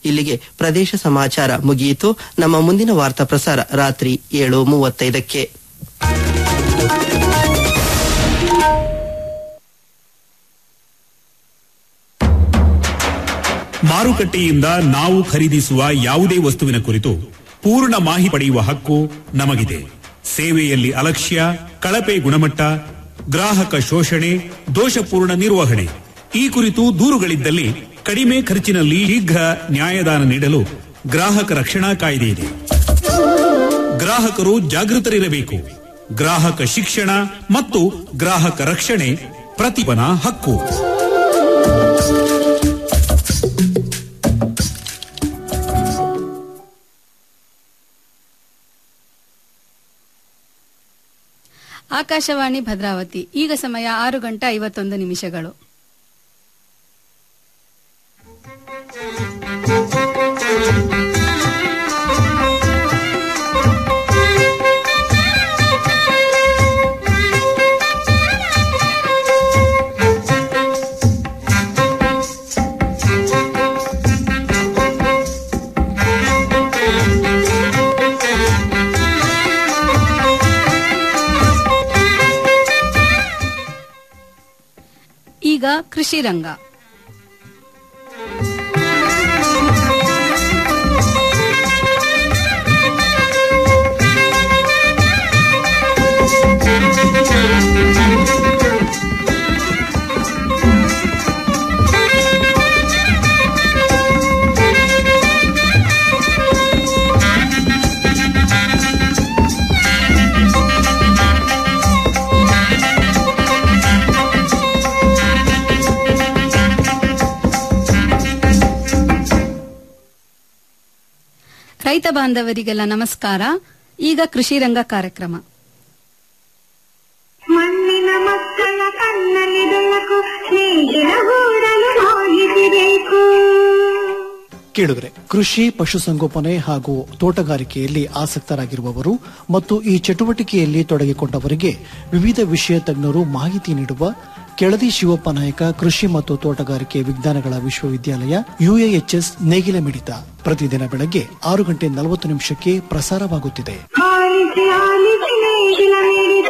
ಇಲ್ಲಿಗೆ ಪ್ರದೇಶ ಸಮಾಚಾರ ಮುಗಿಯಿತು ನಮ್ಮ ಮುಂದಿನ ವಾರ್ತಾ ಪ್ರಸಾರ ರಾತ್ರಿ ಏಳು ಮೂವತ್ತೈದಕ್ಕೆ ಮಾರುಕಟ್ಟೆಯಿಂದ ನಾವು ಖರೀದಿಸುವ ಯಾವುದೇ ವಸ್ತುವಿನ ಕುರಿತು ಪೂರ್ಣ ಮಾಹಿತಿ ಪಡೆಯುವ ಹಕ್ಕು ನಮಗಿದೆ ಸೇವೆಯಲ್ಲಿ ಅಲಕ್ಷ್ಯ ಕಳಪೆ ಗುಣಮಟ್ಟ ಗ್ರಾಹಕ ಶೋಷಣೆ ದೋಷಪೂರ್ಣ ನಿರ್ವಹಣೆ ಈ ಕುರಿತು ದೂರುಗಳಿದ್ದಲ್ಲಿ ಕಡಿಮೆ ಖರ್ಚಿನಲ್ಲಿ ಶೀಘ್ರ ನ್ಯಾಯದಾನ ನೀಡಲು ಗ್ರಾಹಕ ರಕ್ಷಣಾ ಕಾಯ್ದೆ ಇದೆ ಗ್ರಾಹಕರು ಜಾಗೃತರಿರಬೇಕು ಗ್ರಾಹಕ ಶಿಕ್ಷಣ ಮತ್ತು ಗ್ರಾಹಕ ರಕ್ಷಣೆ ಪ್ರತಿಭನ ಹಕ್ಕು ಆಕಾಶವಾಣಿ ಭದ್ರಾವತಿ ಈಗ ಸಮಯ ಆರು ಗಂಟೆ ಐವತ್ತೊಂದು ನಿಮಿಷಗಳು ಈಗ ಕೃಷಿ ರಂಗ ರೈತ ಬಾಂಧವರಿಗೆಲ್ಲ ನಮಸ್ಕಾರ ಈಗ ಕೃಷಿ ರಂಗ ಕಾರ್ಯಕ್ರಮ ಮಣ್ಣಿನ ಮಕ್ಕಳ ಕಣ್ಣಲ್ಲಿ ಬೆಳಕು ಸ್ನೇಹಿತರ ಗೂಡಲು ಹೋಗಿಸಬೇಕು ಕೇಳಿದ್ರೆ ಕೃಷಿ ಪಶುಸಂಗೋಪನೆ ಹಾಗೂ ತೋಟಗಾರಿಕೆಯಲ್ಲಿ ಆಸಕ್ತರಾಗಿರುವವರು ಮತ್ತು ಈ ಚಟುವಟಿಕೆಯಲ್ಲಿ ತೊಡಗಿಕೊಂಡವರಿಗೆ ವಿವಿಧ ವಿಷಯ ತಜ್ಞರು ಮಾಹಿತಿ ನೀಡುವ ಕೆಳದಿ ಶಿವಪ್ಪ ನಾಯಕ ಕೃಷಿ ಮತ್ತು ತೋಟಗಾರಿಕೆ ವಿಜ್ಞಾನಗಳ ವಿಶ್ವವಿದ್ಯಾಲಯ ಯುಎಎಚ್ಎಸ್ ನೇಗಿಲ ಮಿಡಿತ ಪ್ರತಿದಿನ ಬೆಳಗ್ಗೆ ಆರು ಗಂಟೆ ನಲವತ್ತು ನಿಮಿಷಕ್ಕೆ ಪ್ರಸಾರವಾಗುತ್ತಿದೆ ಆಲಿಸಿ ಆಲಿಸಿ ನೇಗಿಲ ಮಿಡಿತ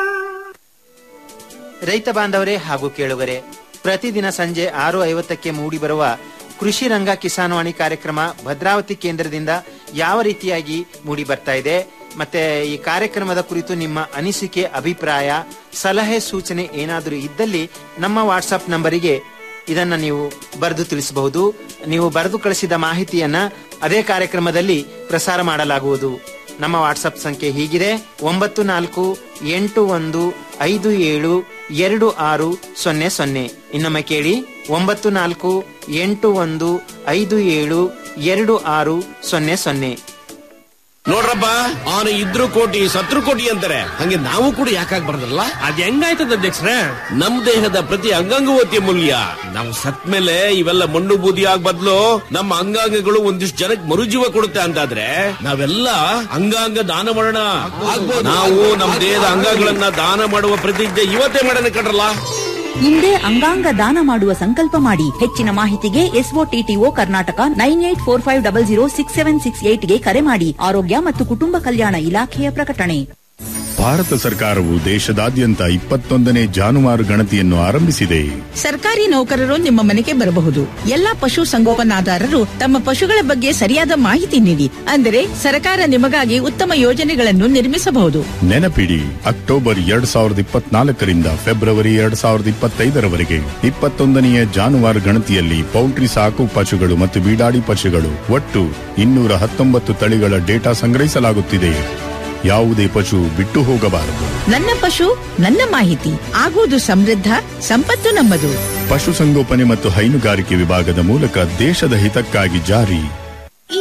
ರೈತ ಬಾಂಧವರೇ ಹಾಗೂ ಕೇಳುಗರೆ ಪ್ರತಿದಿನ ಸಂಜೆ ಆರು ಐವತ್ತಕ್ಕೆ ಮೂಡಿಬರುವ ಕೃಷಿ ರಂಗ ಕಿಸಾನ್ವಾಣಿ ಕಾರ್ಯಕ್ರಮ ಭದ್ರಾವತಿ ಕೇಂದ್ರದಿಂದ ಯಾವ ರೀತಿಯಾಗಿ ಮೂಡಿ ಬರ್ತಾ ಇದೆ ಮತ್ತೆ ಈ ಕಾರ್ಯಕ್ರಮದ ಕುರಿತು ನಿಮ್ಮ ಅನಿಸಿಕೆ ಅಭಿಪ್ರಾಯ ಸಲಹೆ ಸೂಚನೆ ಏನಾದರೂ ಇದ್ದಲ್ಲಿ ನಮ್ಮ ವಾಟ್ಸಪ್ ನಂಬರಿಗೆ ಇದನ್ನ ನೀವು ಬರೆದು ತಿಳಿಸಬಹುದು ನೀವು ಬರೆದು ಕಳಿಸಿದ ಮಾಹಿತಿಯನ್ನ ಅದೇ ಕಾರ್ಯಕ್ರಮದಲ್ಲಿ ಪ್ರಸಾರ ಮಾಡಲಾಗುವುದು ನಮ್ಮ ವಾಟ್ಸಪ್ ಸಂಖ್ಯೆ ಹೀಗಿದೆ ಒಂಬತ್ತು ನಾಲ್ಕು ಎಂಟು ಒಂದು ಐದು ಏಳು ಎರಡು ಆರು ಸೊನ್ನೆ ಸೊನ್ನೆ ಇನ್ನೊಮ್ಮೆ ಕೇಳಿ ಒಂಬತ್ತು ನಾಲ್ಕು ಎಂಟು ಒಂದು ಐದು ಏಳು ಎರಡು ಆರು ಸೊನ್ನೆ ಸೊನ್ನೆ ನೋಡ್ರಪ್ಪ ಅವನು ಇದ್ರು ಕೋಟಿ ಸತ್ರು ಕೋಟಿ ಅಂತಾರೆ ಹಂಗೆ ನಾವು ಕೂಡ ಯಾಕಾಗ್ಬಾರ್ದಲ್ಲ ಅದ್ ಹೆಂಗಾಯ್ತದ ಅಧ್ಯಕ್ಷರೇ ನಮ್ ದೇಹದ ಪ್ರತಿ ಅಂಗಾಂಗವೂ ಅತಿ ಮೂಲ್ಯ ನಾವು ಸತ್ ಮೇಲೆ ಇವೆಲ್ಲ ಮಣ್ಣು ಬೂದಿ ಆಗ್ ಬದ್ಲು ನಮ್ಮ ಅಂಗಾಂಗಗಳು ಒಂದಿಷ್ಟು ಜನಕ್ಕೆ ಮರುಜೀವ ಕೊಡುತ್ತೆ ಅಂತಾದ್ರೆ ನಾವೆಲ್ಲ ಅಂಗಾಂಗ ದಾನ ಮಾಡೋಣ ನಾವು ನಮ್ಮ ದೇಹದ ಅಂಗಗಳನ್ನ ದಾನ ಮಾಡುವ ಪ್ರತಿಜ್ಞೆ ಇವತ್ತೇ ಮಾಡೋಣ ಕಣ್ರಲ್ಲ ಹಿಂದೆ ಅಂಗಾಂಗ ದಾನ ಮಾಡುವ ಸಂಕಲ್ಪ ಮಾಡಿ ಹೆಚ್ಚಿನ ಮಾಹಿತಿಗೆ SOTTO Karnataka nine eight four five double zero six seven six ಏಟ್ಗೆ ಕರೆ ಮಾಡಿ ಆರೋಗ್ಯ ಮತ್ತು ಕುಟುಂಬ ಕಲ್ಯಾಣ ಇಲಾಖೆಯ ಪ್ರಕಟಣೆ ಭಾರತ ಸರ್ಕಾರವು ದೇಶದಾದ್ಯಂತ ಇಪ್ಪತ್ತೊಂದನೇ ಜಾನುವಾರು ಗಣತಿಯನ್ನು ಆರಂಭಿಸಿದೆ ಸರ್ಕಾರಿ ನೌಕರರು ನಿಮ್ಮ ಮನೆಗೆ ಬರಬಹುದು ಎಲ್ಲಾ ಪಶು ಸಂಗೋಪನಾದಾರರು ತಮ್ಮ ಪಶುಗಳ ಬಗ್ಗೆ ಸರಿಯಾದ ಮಾಹಿತಿ ನೀಡಿ ಅಂದರೆ ಸರ್ಕಾರ ನಿಮಗಾಗಿ ಉತ್ತಮ ಯೋಜನೆಗಳನ್ನು ನಿರ್ಮಿಸಬಹುದು ನೆನಪಿಡಿ ಅಕ್ಟೋಬರ್ ಎರಡ್ ಸಾವಿರದ ಇಪ್ಪತ್ನಾಲ್ಕರಿಂದ ಫೆಬ್ರವರಿ ಎರಡ್ ಸಾವಿರದ ಇಪ್ಪತ್ತೈದರವರೆಗೆ ಇಪ್ಪತ್ತೊಂದನೆಯ ಜಾನುವಾರು ಗಣತಿಯಲ್ಲಿ ಪೌಲ್ಟ್ರಿ ಸಾಕು ಪಶುಗಳು ಮತ್ತು ಬೀಡಾಡಿ ಪಶುಗಳು ಒಟ್ಟು ಇನ್ನೂರ ಹತ್ತೊಂಬತ್ತು ತಳಿಗಳ ಡೇಟಾ ಸಂಗ್ರಹಿಸಲಾಗುತ್ತಿದೆ ಯಾವುದೇ ಪಶು ಬಿಟ್ಟು ಹೋಗಬಾರದು ನನ್ನ ಪಶು ನನ್ನ ಮಾಹಿತಿ ಆಗುವುದು ಸಮೃದ್ಧ ಸಂಪತ್ತು ನಮ್ಮದು ಪಶುಸಂಗೋಪನೆ ಮತ್ತು ಹೈನುಗಾರಿಕೆ ವಿಭಾಗದ ಮೂಲಕ ದೇಶದ ಹಿತಕ್ಕಾಗಿ ಜಾರಿ ಈ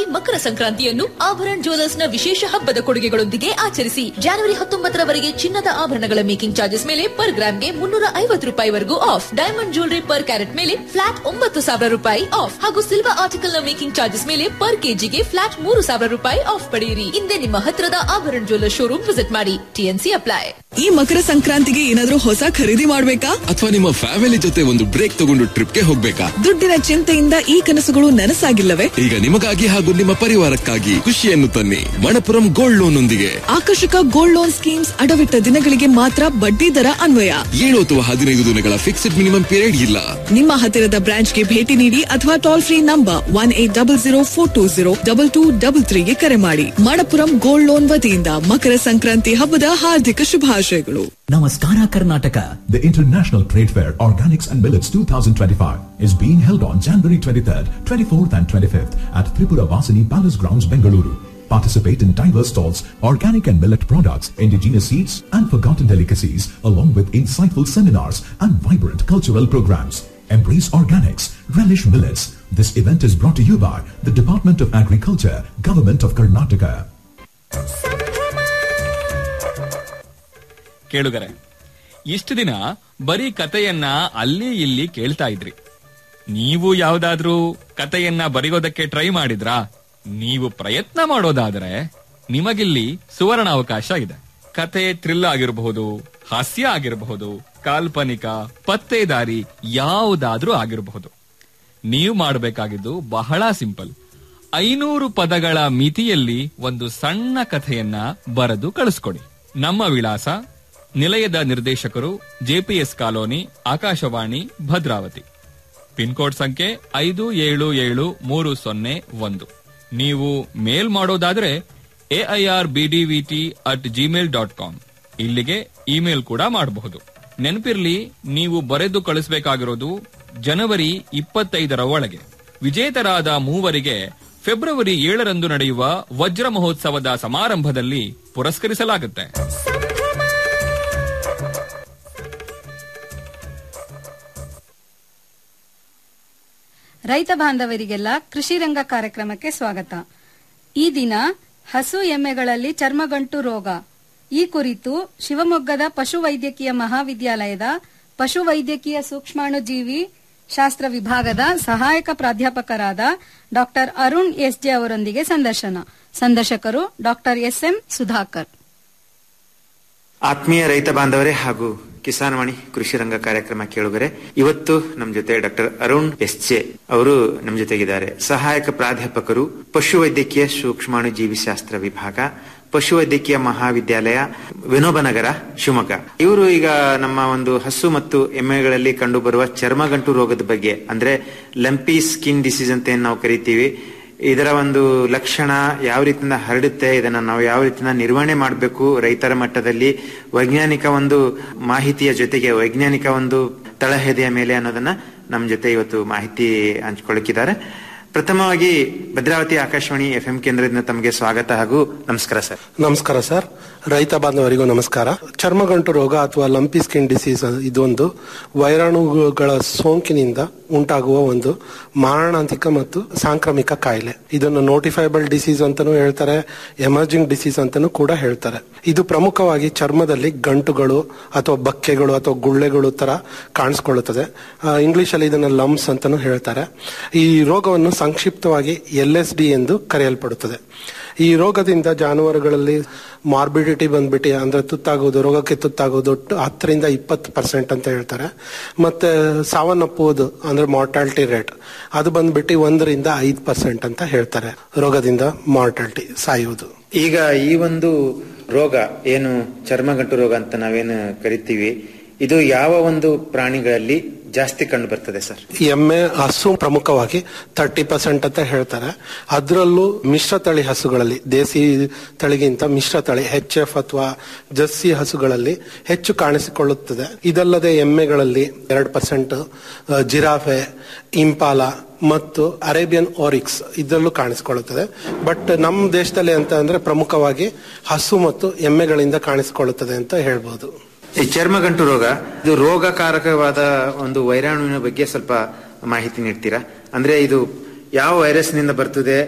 ಮಕರ ಸಂಕ್ರಾಂತಿಯನ್ನು ಆಭರಣ ನ ವಿಶೇಷ ಹಬ್ಬದ ಕೊಡುಗೆಗಳೊಂದಿಗೆ ಆಚರಿಸಿ ಜನವರಿ ಹತ್ತೊಂಬತ್ತರವರೆಗೆ ಚಿನ್ನದ ಆಭರಣಗಳ ಮೇಕಿಂಗ್ ಚಾರ್ಜಸ್ ಮೇಲೆ ಪರ್ ಗ್ರಾಮ್ಗೆ ಮುನ್ನೂರ ಐವತ್ತು ರೂಪಾಯಿವರೆಗೂ off diamond jewellery per carat ಮೇಲೆ ಫ್ಲಾಟ್ ಒಂಬತ್ತು ಸಾವಿರ ರೂಪಾಯಿ ಆಫ್ ಹಾಗೂ ಸಿಲ್ವರ್ ಆರ್ಟಿಕಲ್ ನ ಮೇಕಿಂಗ್ ಚಾರ್ಜಸ್ ಮೇಲೆ ಪರ್ ಕೆಜಿಗೆ ಫ್ಲಾಟ್ ಮೂರು ಸಾವಿರ ರೂಪಾಯಿ ಆಫ್ ಪಡೆಯಿರಿ ಹಿಂದೆ ನಿಮ್ಮ ಹತ್ತಿರದ ಆಭರಣ ಜ್ಯುವೆಲರ್ ಶೋರೂಮ್ ವಿಸಿಟ್ ಮಾಡಿ ಟಿಎನ್ಸಿ ಅಪ್ಲೈ ಈ ಮಕರ ಸಂಕ್ರಾಂತಿಗೆ ಏನಾದ್ರೂ ಹೊಸ ಖರೀದಿ ಮಾಡ್ಬೇಕಾ ಅಥವಾ ನಿಮ್ಮ ಫ್ಯಾಮಿಲಿ ಜೊತೆ ಒಂದು ಬ್ರೇಕ್ ತಗೊಂಡು ಟ್ರಿಪ್ಗೆ ಹೋಗ್ಬೇಕಾ ದುಡ್ಡಿನ ಚಿಂತೆಯಿಂದ ಈ ಕನಸುಗಳು ನನಸಾಗಿಲ್ಲವೇ ಈಗ ನಿಮಗಾಗಿ ಹಾಗೂ ನಿಮ್ಮ ಪರಿವಾರಕ್ಕಾಗಿ ಖುಷಿಯನ್ನು ತನ್ನಿ ಮಣಪುರಂ ಗೋಲ್ಡ್ ಲೋನ್ ಒಂದಿಗೆ ಆಕರ್ಷಕ ಗೋಲ್ಡ್ ಲೋನ್ ಸ್ಕೀಮ್ಸ್ ಅಡವಿಟ್ಟ ದಿನಗಳಿಗೆ ಮಾತ್ರ ಬಡ್ಡಿ ದರ ಅನ್ವಯ ಏಳು ಅಥವಾ ಹದಿನೈದು ದಿನಗಳ ಫಿಕ್ಸ್ಡ್ ಮಿನಿಮಮ್ ಪೀರಿಯಡ್ ಇಲ್ಲ ನಿಮ್ಮ ಹತ್ತಿರದ ಬ್ರಾಂಚ್ಗೆ ಭೇಟಿ ನೀಡಿ ಅಥವಾ toll free number one eight double zero four two zero double two double ತ್ರೀಗೆ ಕರೆ ಮಾಡಿ ಮಣಪುರಂ ಗೋಲ್ಡ್ ಲೋನ್ ವತಿಯಿಂದ ಮಕರ ಸಂಕ್ರಾಂತಿ ಹಬ್ಬದ ಹಾರ್ದಿಕ ಶುಭಾಶಯಗಳು Namaskara Karnataka. The International Trade Fair Organics and Millets 2025 is being held on January 23rd, 24th and 25th at Tripura Vasini Palace Grounds, Bengaluru. Participate in diverse stalls, organic and millet products, indigenous seeds and forgotten delicacies along with insightful seminars and vibrant cultural programs. Embrace organics, relish millets. This event is brought to you by the Department of Agriculture, Government of Karnataka. ಕೇಳುಗರೆ ಇಷ್ಟು ದಿನ ಬರೀ ಕತೆಯನ್ನ ಅಲ್ಲಿ ಇಲ್ಲಿ ಕೇಳ್ತಾ ಇದ್ರಿ ನೀವು ಯಾವ್ದಾದ್ರೂ ಕತೆಯನ್ನ ಬರೆಯೋದಕ್ಕೆ ಟ್ರೈ ಮಾಡಿದ್ರಾ ನೀವು ಪ್ರಯತ್ನ ಮಾಡೋದಾದ್ರೆ ನಿಮಗಿಲ್ಲಿ ಸುವರ್ಣ ಅವಕಾಶ ಇದೆ ಕತೆ ಥ್ರಿಲ್ ಆಗಿರಬಹುದು ಹಾಸ್ಯ ಆಗಿರಬಹುದು ಕಾಲ್ಪನಿಕ ಪತ್ತೇದಾರಿ ಯಾವುದಾದ್ರೂ ಆಗಿರಬಹುದು ನೀವು ಮಾಡಬೇಕಾಗಿದ್ದು ಬಹಳ ಸಿಂಪಲ್ ಐನೂರು ಪದಗಳ ಮಿತಿಯಲ್ಲಿ ಒಂದು ಸಣ್ಣ ಕಥೆಯನ್ನ ಬರೆದು ಕಳಿಸ್ಕೊಡಿ ನಮ್ಮ ವಿಳಾಸ ನಿಲಯದ ನಿರ್ದೇಶಕರು JPS colony Akashvani Bhadravati pincode ಸಂಖ್ಯೆ ಐದು ಏಳು ಏಳು ಮೂರು ಸೊನ್ನೆ ಒಂದು ನೀವು ಮೇಲ್ ಮಾಡೋದಾದ್ರೆ AIR BDVT at gmail dot com ಇಲ್ಲಿಗೆ ಇಮೇಲ್ ಕೂಡ ಮಾಡಬಹುದು ನೆನಪಿರ್ಲಿ ನೀವು ಬರೆದು ಕಳಿಸಬೇಕಾಗಿರೋದು ಜನವರಿ ಇಪ್ಪತ್ತೈದರ ಒಳಗೆ ವಿಜೇತರಾದ ಮೂವರಿಗೆ ಫೆಬ್ರವರಿ ಏಳರಂದು ನಡೆಯುವ ವಜ್ರ ಮಹೋತ್ಸವದ ಸಮಾರಂಭದಲ್ಲಿ ಪುರಸ್ಕರಿಸಲಾಗುತ್ತೆ ರೈತ ಬಾಂಧವರಿಗೆಲ್ಲ ಕೃಷಿ ರಂಗ ಕಾರ್ಯಕ್ರಮಕ್ಕೆ ಸ್ವಾಗತ ಈ ದಿನ ಹಸು ಎಮ್ಮೆಗಳಲ್ಲಿ ಚರ್ಮಗಂಟು ರೋಗ ಈ ಕುರಿತು ಶಿವಮೊಗ್ಗದ ಪಶುವೈದ್ಯಕೀಯ ಮಹಾವಿದ್ಯಾಲಯದ ಪಶುವೈದ್ಯಕೀಯ ಸೂಕ್ಷ್ಮಾಣುಜೀವಿ ಶಾಸ್ತ್ರ ವಿಭಾಗದ ಸಹಾಯಕ ಪ್ರಾಧ್ಯಾಪಕರಾದ ಡಾಕ್ಟರ್ ಅರುಣ್ ಎಸ್ಜೆ ಅವರೊಂದಿಗೆ ಸಂದರ್ಶನ ಸಂದರ್ಶಕರು ಡಾಕ್ಟರ್ ಎಸ್ಎಂ ಸುಧಾಕರ್ ಆತ್ಮೀಯ ರೈತ ಬಾಂಧವರೇ ಹಾಗೂ ಕಿಸಾನ್ ವಾಣಿ ಕೃಷಿ ರಂಗ ಕಾರ್ಯಕ್ರಮ ಕೇಳುಗರೆ ಇವತ್ತು ನಮ್ಮ ಜೊತೆ ಡಾಕ್ಟರ್ ಅರುಣ್ ಎಸ್ ಜೆ ಅವರು ನಮ್ಮ ಜೊತೆಗಿದ್ದಾರೆ ಸಹಾಯಕ ಪ್ರಾಧ್ಯಾಪಕರು ಪಶುವೈದ್ಯಕೀಯ ಸೂಕ್ಷ್ಮಾಣು ಜೀವಿಶಾಸ್ತ್ರ ವಿಭಾಗ ಪಶುವೈದ್ಯಕೀಯ ಮಹಾವಿದ್ಯಾಲಯ ವಿನೋಬನಗರ ಶಿವಮೊಗ್ಗ ಇವರು ಈಗ ನಮ್ಮ ಒಂದು ಹಸು ಮತ್ತು ಎಮ್ಮೆಗಳಲ್ಲಿ ಕಂಡುಬರುವ ಚರ್ಮಗಂಟು ರೋಗದ ಬಗ್ಗೆ ಅಂದ್ರೆ ಲಂಪಿ ಸ್ಕಿನ್ ಡಿಸೀಸ್ ಅಂತ ಏನ್ ನಾವು ಕರಿತೀವಿ ಇದರ ಒಂದು ಲಕ್ಷಣ ಯಾವ ರೀತಿಯಿಂದ ಹರಡುತ್ತೆ ಇದನ್ನ ನಾವು ಯಾವ ರೀತಿಯಿಂದ ನಿರ್ವಹಣೆ ಮಾಡಬೇಕು ರೈತರ ಮಟ್ಟದಲ್ಲಿ ವೈಜ್ಞಾನಿಕ ಒಂದು ಮಾಹಿತಿಯ ಜೊತೆಗೆ ವೈಜ್ಞಾನಿಕ ಒಂದು ತಳಹೆದೆಯ ಮೇಲೆ ಅನ್ನೋದನ್ನ ನಮ್ಮ ಜೊತೆ ಇವತ್ತು ಮಾಹಿತಿ ಹಂಚ್ಕೊಳ್ಳಿಕ್ಕಿದ್ದಾರೆ ಪ್ರಥಮವಾಗಿ ಭದ್ರಾವತಿ ಆಕಾಶವಾಣಿ ಎಫ್ ಎಂ ಕೇಂದ್ರದಿಂದ ತಮಗೆ ಸ್ವಾಗತ ಹಾಗೂ ನಮಸ್ಕಾರ ಸರ್ ನಮಸ್ಕಾರ ಸರ್ ರೈತ ಬಾಂಧವರಿಗೂ ನಮಸ್ಕಾರ ಚರ್ಮಗಂಟು ರೋಗ ಅಥವಾ ಲಂಪಿ ಸ್ಕಿನ್ ಡಿಸೀಸ್ ಇದೊಂದು ವೈರಾಣುಗಳ ಸೋಂಕಿನಿಂದ ಉಂಟಾಗುವ ಒಂದು ಮಾರಣಾಂತಿಕ ಮತ್ತು ಸಾಂಕ್ರಾಮಿಕ ಕಾಯಿಲೆ ಇದನ್ನು ನೋಟಿಫೈಬಲ್ ಡಿಸೀಸ್ ಅಂತಾನೂ ಹೇಳ್ತಾರೆ ಎಮರ್ಜಿಂಗ್ ಡಿಸೀಸ್ ಅಂತಾನೂ ಕೂಡ ಹೇಳ್ತಾರೆ ಇದು ಪ್ರಮುಖವಾಗಿ ಚರ್ಮದಲ್ಲಿ ಗಂಟುಗಳು ಅಥವಾ ಬಕ್ಕೆಗಳು ಅಥವಾ ಗುಳ್ಳೆಗಳು ತರ ಕಾಣಿಸ್ಕೊಳ್ಳುತ್ತದೆ ಇಂಗ್ಲಿಷ್ ಅಲ್ಲಿ ಇದನ್ನ ಲಮ್ಸ್ ಅಂತಾನೂ ಹೇಳ್ತಾರೆ ಈ ರೋಗವನ್ನು ಸಂಕ್ಷಿಪ್ತವಾಗಿ ಎಲ್ ಎಸ್ ಡಿ ಎಂದು ಕರೆಯಲ್ಪಡುತ್ತದೆ ಈ ರೋಗದಿಂದ ಜಾನುವಾರುಗಳಲ್ಲಿ ಮಾರ್ಬಿಡಿಟಿ ಬಂದ್ಬಿಟ್ಟು ಅಂದ್ರೆ ತುತ್ತಾಗೋದು ರೋಗಕ್ಕೆ ತುತ್ತಾಗೋದು ಹತ್ತರಿಂದ ಇಪ್ಪತ್ತು ಪರ್ಸೆಂಟ್ ಅಂತ ಹೇಳ್ತಾರೆ ಮತ್ತೆ ಸಾವನ್ನಪ್ಪುವುದು ಅಂದ್ರೆ ಮಾರ್ಟಾಲಿಟಿ ರೇಟ್ ಅದು ಬಂದ್ಬಿಟ್ಟು ಒಂದರಿಂದ ಐದು ಪರ್ಸೆಂಟ್ ಅಂತ ಹೇಳ್ತಾರೆ ರೋಗದಿಂದ ಮಾರ್ಟಾಲಿಟಿ ಸಾಯುವುದು ಈಗ ಈ ಒಂದು ರೋಗ ಏನು ಚರ್ಮಗಂಟು ರೋಗ ಅಂತ ನಾವೇನು ಕರಿತೀವಿ ಇದು ಯಾವ ಒಂದು ಪ್ರಾಣಿಗಳಲ್ಲಿ ಜಾಸ್ತಿ ಕಂಡು ಬರ್ತದೆ ಸರ್ ಎಮ್ಮೆ ಹಸು ಪ್ರಮುಖವಾಗಿ ತರ್ಟಿ ಪರ್ಸೆಂಟ್ ಅಂತ ಹೇಳ್ತಾರೆ ಅದರಲ್ಲೂ ಮಿಶ್ರ ತಳಿ ಹಸುಗಳಲ್ಲಿ ದೇಸಿ ತಳಿಗಿಂತ ಮಿಶ್ರ ತಳಿ ಎಚ್ ಎಫ್ ಅಥವಾ ಜರ್ಸಿ ಹಸುಗಳಲ್ಲಿ ಹೆಚ್ಚು ಕಾಣಿಸಿಕೊಳ್ಳುತ್ತದೆ ಇದಲ್ಲದೆ ಎಮ್ಮೆಗಳಲ್ಲಿ ಎರಡು ಪರ್ಸೆಂಟ್ ಜಿರಾಫೆ ಇಂಪಾಲ ಮತ್ತು ಅರೇಬಿಯನ್ ಓರಿಕ್ಸ್ ಇದರಲ್ಲೂ ಕಾಣಿಸಿಕೊಳ್ಳುತ್ತದೆ ಬಟ್ ನಮ್ಮ ದೇಶದಲ್ಲಿ ಅಂತ ಅಂದ್ರೆ ಪ್ರಮುಖವಾಗಿ ಹಸು ಮತ್ತು ಎಮ್ಮೆಗಳಿಂದ ಕಾಣಿಸಿಕೊಳ್ಳುತ್ತದೆ ಅಂತ ಹೇಳ್ಬೋದು ಈ ಚರ್ಮಗಂಟು ರೋಗ ಇದು ರೋಗಕಾರಕವಾದ ಒಂದು ವೈರಾಣುವಿನ ಬಗ್ಗೆ ಸ್ವಲ್ಪ ಮಾಹಿತಿ ನೀಡ್ತೀರಾ ಅಂದ್ರೆ ಇದು ಯಾವ ವೈರಸ್ ನಿಂದ ಬರ್ತದೆ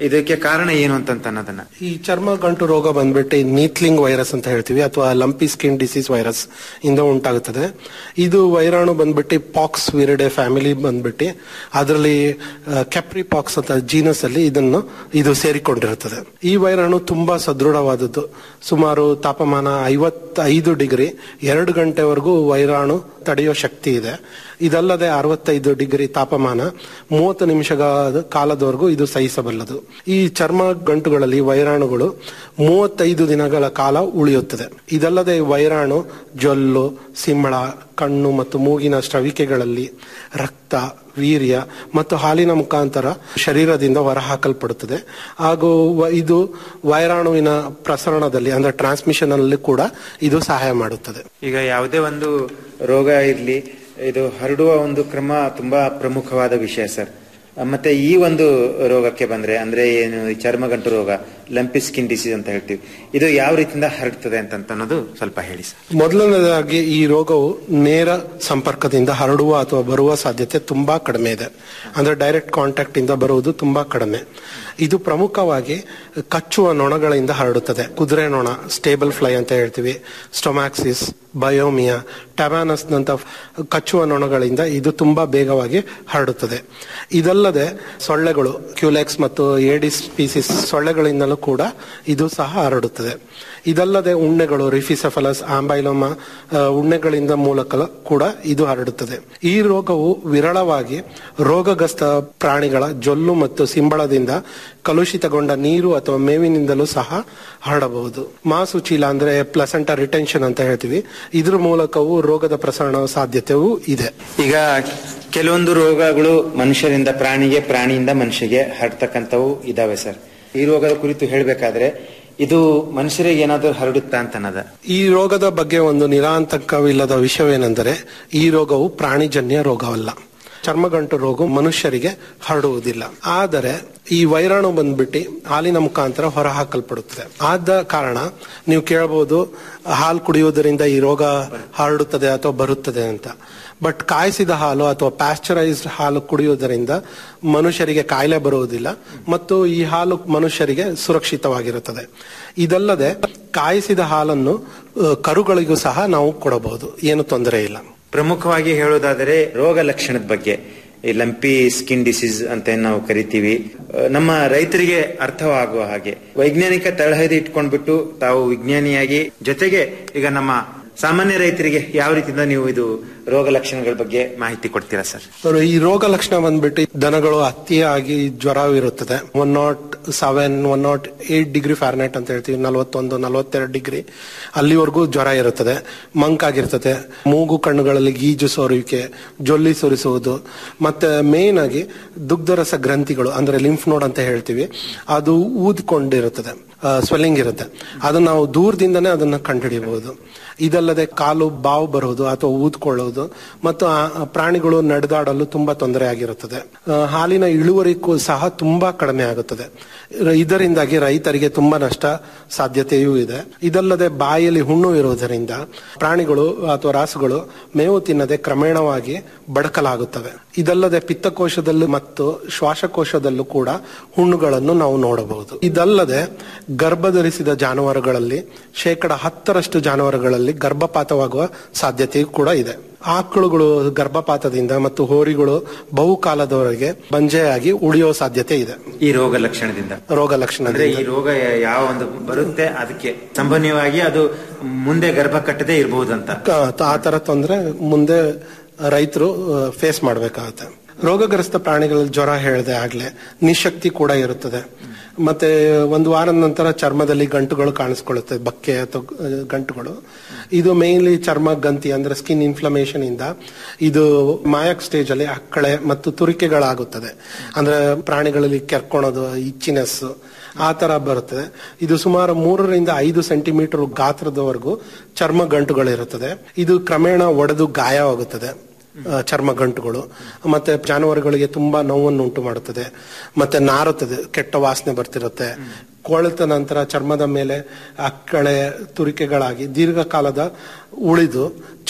ಇದಕ್ಕೆ ಕಾರಣ ಏನು ಅಂತ ಅನ್ನೋದನ್ನ ಈ ಚರ್ಮ ಗಂಟು ರೋಗ ಬಂದ್ಬಿಟ್ಟು ನೀತ್ಲಿಂಗ್ ವೈರಸ್ ಅಂತ ಹೇಳ್ತೀವಿ ಅಥವಾ ಲಂಪಿ ಸ್ಕಿನ್ ಡಿಸೀಸ್ ವೈರಸ್ ಇಂದ ಉಂಟಾಗುತ್ತದೆ ಇದು ವೈರಾಣು ಬಂದ್ಬಿಟ್ಟು ಪಾಕ್ಸ್ ವಿರಿಡೆ ಫ್ಯಾಮಿಲಿ ಬಂದ್ಬಿಟ್ಟು ಅದರಲ್ಲಿ ಕೆಪ್ರಿ ಪಾಕ್ಸ್ ಅಂತ ಜೀನಸ್ ಅಲ್ಲಿ ಇದನ್ನು ಇದು ಸೇರಿಕೊಂಡಿರುತ್ತದೆ ಈ ವೈರಾಣು ತುಂಬಾ ಸದೃಢವಾದದ್ದು ಸುಮಾರು ತಾಪಮಾನ ಐವತ್ತೈದು ಡಿಗ್ರಿ ಎರಡು ಗಂಟೆವರೆಗೂ ವೈರಾಣು ತಡೆಯೋ ಶಕ್ತಿ ಇದೆ ಇದಲ್ಲದೆ ಅರವತ್ತೈದು ಡಿಗ್ರಿ ತಾಪಮಾನ ಮೂವತ್ತು ನಿಮಿಷಗಳ ಕಾಲದವರೆಗೂ ಇದು ಸಹಿಸಬಲ್ಲದು ಈ ಚರ್ಮ ಗಂಟುಗಳಲ್ಲಿ ವೈರಾಣುಗಳು ಮೂವತ್ತೈದು ದಿನಗಳ ಕಾಲ ಉಳಿಯುತ್ತದೆ ಇದಲ್ಲದೆ ವೈರಾಣು ಜೊಲ್ಲು ಸಿಂಬಳ ಕಣ್ಣು ಮತ್ತು ಮೂಗಿನ ಸ್ರವಿಕೆಗಳಲ್ಲಿ ರಕ್ತ ವೀರ್ಯ ಮತ್ತು ಹಾಲಿನ ಮುಖಾಂತರ ಶರೀರದಿಂದ ಹೊರಹಾಕಲ್ಪಡುತ್ತದೆ ಹಾಗೂ ವ- ಇದು ವೈರಾಣುವಿನ ಪ್ರಸರಣದಲ್ಲಿ ಅಂದ್ರೆ ಟ್ರಾನ್ಸ್ಮಿಷನ್ ಅಲ್ಲಿ ಕೂಡ ಇದು ಸಹಾಯ ಮಾಡುತ್ತದೆ ಈಗ ಯಾವುದೇ ಒಂದು ರೋಗ ಇರ್ಲಿ ಇದು ಹರಡುವ ಒಂದು ಕ್ರಮ ತುಂಬಾ ಪ್ರಮುಖವಾದ ವಿಷಯ ಸರ್ ಮತ್ತೆ ಈ ಒಂದು ರೋಗಕ್ಕೆ ಬಂದ್ರೆ ಅಂದ್ರೆ ಏನು ಈ ಚರ್ಮಗಂಟು ರೋಗ ಲಂಪಿ ಸ್ಕಿನ್ ಡಿಸೀಸ್ ಅಂತ ಹೇಳ್ತೀವಿ ಇದು ಯಾವ ರೀತಿಯಿಂದ ಹರಡ್ತದೆ ಅಂತ ಅನ್ನೋದು ಸ್ವಲ್ಪ ಹೇಳಿ ಸರ್ ಮೊದಲನೇದಾಗಿ ಈ ರೋಗವು ನೇರ ಸಂಪರ್ಕದಿಂದ ಹರಡುವ ಅಥವಾ ಬರುವ ಸಾಧ್ಯತೆ ತುಂಬಾ ಕಡಿಮೆ ಇದೆ ಅಂದ್ರೆ ಡೈರೆಕ್ಟ್ ಕಾಂಟ್ಯಾಕ್ಟ್ ಇಂದ ಬರುವುದು ತುಂಬಾ ಕಡಿಮೆ ಇದು ಪ್ರಮುಖವಾಗಿ ಕಚ್ಚುವ ನೊಣಗಳಿಂದ ಹರಡುತ್ತದೆ ಕುದುರೆ ನೊಣ ಸ್ಟೇಬಲ್ ಫ್ಲೈ ಅಂತ ಹೇಳ್ತೀವಿ ಸ್ಟೊಮ್ಯಾಕ್ಸಿಸ್ ಬಯೋಮಿಯಾ ಟಮ್ಯಾನಸ್ ನಂತ ಕಚ್ಚುವ ನೊಣಗಳಿಂದ ಇದು ತುಂಬಾ ಬೇಗವಾಗಿ ಹರಡುತ್ತದೆ ಇದಲ್ಲದೆ ಸೊಳ್ಳೆಗಳು ಕ್ಯೂಲೆಕ್ಸ್ ಮತ್ತು ಏಡಿಸ್ ಸ್ಪೀಸಿಸ್ ಸೊಳ್ಳೆಗಳಿಂದಲೂ ಕೂಡ ಇದು ಸಹ ಹರಡುತ್ತದೆ ಇದಲ್ಲದೆ ಉಣ್ಣೆಗಳು ರಿಫಿಸೆಫಲಸ್ ಆಂಬೈಲೋಮ ಆ, ಉಣ್ಣೆಗಳಿಂದ ಮೂಲಕ ಕೂಡ ಇದು ಹರಡುತ್ತದೆ ಈ ರೋಗವು ವಿರಳವಾಗಿ ರೋಗಗ್ರಸ್ತ ಪ್ರಾಣಿಗಳ ಜೊಲ್ಲು ಮತ್ತು ಸಿಂಬಳದಿಂದ ಕಲುಷಿತಗೊಂಡ ನೀರು ಅಥವಾ ಮೇವಿನಿಂದಲೂ ಸಹ ಹರಡಬಹುದು ಮಾಸು ಚೀಲ ಅಂದ್ರೆ ಪ್ಲಸೆಂಟ ರಿಟೆನ್ಷನ್ ಅಂತ ಹೇಳ್ತೀವಿ ಇದ್ರ ಮೂಲಕವೂ ರೋಗದ ಪ್ರಸರಣ ಸಾಧ್ಯತೆಯೂ ಇದೆ ಈಗ ಕೆಲವೊಂದು ರೋಗಗಳು ಮನುಷ್ಯರಿಂದ ಪ್ರಾಣಿಗೆ ಪ್ರಾಣಿಯಿಂದ ಮನುಷ್ಯಗೆ ಹರಡ್ತಕ್ಕಂಥವು ಇದಾವೆ ಸರ್ ಈ ರೋಗದ ಕುರಿತು ಹೇಳಬೇಕಾದ್ರೆ ಇದು ಮನುಷ್ಯರಿಗೆ ಏನಾದರೂ ಹರಡುತ್ತಾ ಅಂತ ಅನ್ನೋದ ಈ ರೋಗದ ಬಗ್ಗೆ ಒಂದು ನಿರಾಂತಕವಿಲ್ಲದ ವಿಷಯವೇನೆಂದರೆ ಈ ರೋಗವು ಪ್ರಾಣಿಜನ್ಯ ರೋಗವಲ್ಲ ಚರ್ಮಗಂಟು ರೋಗ ಮನುಷ್ಯರಿಗೆ ಹರಡುವುದಿಲ್ಲ ಆದರೆ ಈ ವೈರಾಣು ಬಂದ್ಬಿಟ್ಟು ಹಾಲಿನ ಮುಖಾಂತರ ಹೊರಹಾಕಲ್ಪಡುತ್ತದೆ ಆದ ಕಾರಣ ನೀವು ಕೇಳಬಹುದು ಹಾಲು ಕುಡಿಯುವುದರಿಂದ ಈ ರೋಗ ಹರಡುತ್ತದೆ ಅಥವಾ ಬರುತ್ತದೆ ಅಂತ ಬಟ್ ಕಾಯಿಸಿದ ಹಾಲು ಅಥವಾ ಪ್ಯಾಸ್ಚರೈಸ್ಡ್ ಹಾಲು ಕುಡಿಯುವುದರಿಂದ ಮನುಷ್ಯರಿಗೆ ಕಾಯಿಲೆ ಬರುವುದಿಲ್ಲ ಮತ್ತು ಈ ಹಾಲು ಮನುಷ್ಯರಿಗೆ ಸುರಕ್ಷಿತವಾಗಿರುತ್ತದೆ ಇದಲ್ಲದೆ ಕಾಯಿಸಿದ ಹಾಲನ್ನು ಅ, ಕರುಗಳಿಗೂ ಸಹ ನಾವು ಕೊಡಬಹುದು ಏನು ತೊಂದರೆ ಇಲ್ಲ ಪ್ರಮುಖವಾಗಿ ಹೇಳೋದಾದರೆ ರೋಗ ಲಕ್ಷಣದ ಬಗ್ಗೆ ಈ ಲಂಪಿ ಸ್ಕಿನ್ ಡಿಸೀಸ್ ಅಂತ ಏನ್ ನಾವು ಕರಿತೀವಿ ಅಹ್, ನಮ್ಮ ರೈತರಿಗೆ ಅರ್ಥವಾಗುವ ಹಾಗೆ ವೈಜ್ಞಾನಿಕ ತಳಹದಿ ಇಟ್ಕೊಂಡ್ಬಿಟ್ಟು ತಾವು ವಿಜ್ಞಾನಿಯಾಗಿ ಜೊತೆಗೆ ಈಗ ನಮ್ಮ ಸಾಮಾನ್ಯ ರೈತರಿಗೆ ಯಾವ ರೀತಿಯಿಂದ ನೀವು ಇದು ರೋಗ ಲಕ್ಷಣಗಳ ಬಗ್ಗೆ ಮಾಹಿತಿ ಕೊಡ್ತೀರಾ ಸರ್ ಅವರು ಈ ರೋಗ ಲಕ್ಷಣ ಬಂದ್ಬಿಟ್ಟು ದನಗಳು ಅತಿಯಾಗಿ ಜ್ವರವಿರುತ್ತದೆ one naught seven one naught eight degree fahrenheit ಅಂತ ಹೇಳ್ತೀವಿ ನಲವತ್ತೊಂದು ನಲವತ್ತೆರಡು ಡಿಗ್ರಿ ಅಲ್ಲಿವರೆಗೂ ಜ್ವರ ಇರುತ್ತದೆ ಮಂಕಾಗಿರ್ತದೆ ಮೂಗು ಕಣ್ಣುಗಳಲ್ಲಿ ಗೀಜು ಸೋರುವಿಕೆ ಜೊಲ್ಲಿ ಸುರಿಸುವುದು ಮತ್ತೆ ಮೇನ್ ಆಗಿ ದುಗ್ಧರಸ ಗ್ರಂಥಿಗಳು ಅಂದ್ರೆ ಲಿಂಫ್ ನೋಡ್ ಅಂತ ಹೇಳ್ತೀವಿ ಅದು ಊದ್ಕೊಂಡಿರುತ್ತದೆ ಸ್ವೆಲ್ಲಿಂಗ್ ಇರುತ್ತೆ ಅದನ್ನ ನಾವು ದೂರದಿಂದನೇ ಅದನ್ನ ಕಂಡುಹಿಡಿಯಬಹುದು ಇದಲ್ಲದೆ ಕಾಲು ಬಾವು ಬರುವುದು ಅಥವಾ ಊದ್ಕೊಳ್ಳುವುದು ಮತ್ತು ಆ ಆ ಪ್ರಾಣಿಗಳು ನಡೆದಾಡಲು ತುಂಬಾ ತೊಂದರೆ ಆಗಿರುತ್ತದೆ ಆ, ಹಾಲಿನ ಇಳುವರಿಗೂ ಸಹ ತುಂಬಾ ಕಡಿಮೆ ಆಗುತ್ತದೆ ರ- ಇದರಿಂದಾಗಿ ರೈತರಿಗೆ ತುಂಬಾ ನಷ್ಟ ಸಾಧ್ಯತೆಯೂ ಇದೆ ಇದಲ್ಲದೆ ಬಾಯಲ್ಲಿ ಹುಣ್ಣು ಇರುವುದರಿಂದ ಪ್ರಾಣಿಗಳು ಅಥವಾ ರಾಸುಗಳು ಮೇವು ತಿನ್ನದೆ ಕ್ರಮೇಣವಾಗಿ ಬಡಕಲಾಗುತ್ತವೆ ಇದಲ್ಲದೆ ಪಿತ್ತಕೋಶದಲ್ಲೂ ಮತ್ತು ಶ್ವಾಸಕೋಶದಲ್ಲೂ ಕೂಡ ಹುಣ್ಣುಗಳನ್ನು ನಾವು ನೋಡಬಹುದು ಇದಲ್ಲದೆ ಗರ್ಭಧರಿಸಿದ ಜಾನುವಾರುಗಳಲ್ಲಿ ಶೇಕಡ ಹತ್ತರಷ್ಟು ಜಾನುವಾರುಗಳಲ್ಲಿ ಗರ್ಭಪಾತವಾಗುವ ಸಾಧ್ಯತೆಯೂ ಕೂಡ ಇದೆ ಆಕಳುಗಳು ಗರ್ಭಪಾತದಿಂದ ಮತ್ತು ಹೋರಿಗಳು ಬಹುಕಾಲದವರೆಗೆ ಬಂಜೆಯಾಗಿ ಉಳಿಯೋ ಸಾಧ್ಯತೆ ಇದೆ ಈ ರೋಗ ಲಕ್ಷಣದಿಂದ ರೋಗ ಲಕ್ಷಣ ಅಂದ್ರೆ ಈ ರೋಗ ಯಾವ ಒಂದು ಬರುತ್ತೆ ಅದಕ್ಕೆ ಸಂಭವನೀಯವಾಗಿ ಅದು ಮುಂದೆ ಗರ್ಭ ಕಟ್ಟದೇ ಇರಬಹುದಂತ ಆ ತರ ತೊಂದ್ರೆ ಮುಂದೆ ರೈತರು ಫೇಸ್ ಮಾಡಬೇಕಾಗುತ್ತೆ ರೋಗಗ್ರಸ್ತ ಪ್ರಾಣಿಗಳಲ್ಲಿ ಜ್ವರ ಹೇಳಿದೆ ಆಗ್ಲೇ ನಿಶಕ್ತಿ ಕೂಡ ಇರುತ್ತದೆ ಮತ್ತೆ ಒಂದು ವಾರದ ನಂತರ ಚರ್ಮದಲ್ಲಿ ಗಂಟುಗಳು ಕಾಣಿಸ್ಕೊಳ್ಳುತ್ತೆ ಬಕ್ಕೆ ಅಥವಾ ಅಹ್, ಗಂಟುಗಳು ಇದು ಮೇನ್ಲಿ ಚರ್ಮ ಗಂತಿ ಅಂದ್ರೆ ಸ್ಕಿನ್ ಇನ್ಫ್ಲಮೇಷನ್ ಇಂದ ಇದು ಮಾಯಕ್ ಸ್ಟೇಜ್ ಅಲ್ಲಿ ಅಕ್ಕಳೆ ಮತ್ತು ತುರಿಕೆಗಳಾಗುತ್ತದೆ ಅಂದ್ರೆ ಪ್ರಾಣಿಗಳಲ್ಲಿ ಕೆರ್ಕೊಳೋದು ಇಚ್ಚಿನೆಸ್ ಆ ತರ ಬರುತ್ತದೆ ಇದು ಸುಮಾರು ಮೂರರಿಂದ ಐದು ಸೆಂಟಿಮೀಟರ್ ಗಾತ್ರದವರೆಗೂ ಚರ್ಮ ಗಂಟುಗಳಿರುತ್ತದೆ ಇದು ಕ್ರಮೇಣ ಒಡೆದು ಗಾಯವಾಗುತ್ತದೆ ಆ, ಚರ್ಮ ಗಂಟುಗಳು ಮತ್ತೆ ಜಾನುವಾರುಗಳಿಗೆ ತುಂಬಾ ನೋವನ್ನು ಉಂಟು ಮಾಡುತ್ತದೆ ಮತ್ತೆ ನಾರುತ್ತದೆ ಕೆಟ್ಟ ವಾಸನೆ ಬರ್ತಿರುತ್ತೆ ಕೊಳೆತ ನಂತರ ಚರ್ಮದ ಮೇಲೆ ಅಕ್ಕಳೆ ತುರಿಕೆಗಳಾಗಿ ದೀರ್ಘಕಾಲದ ಉಳಿದು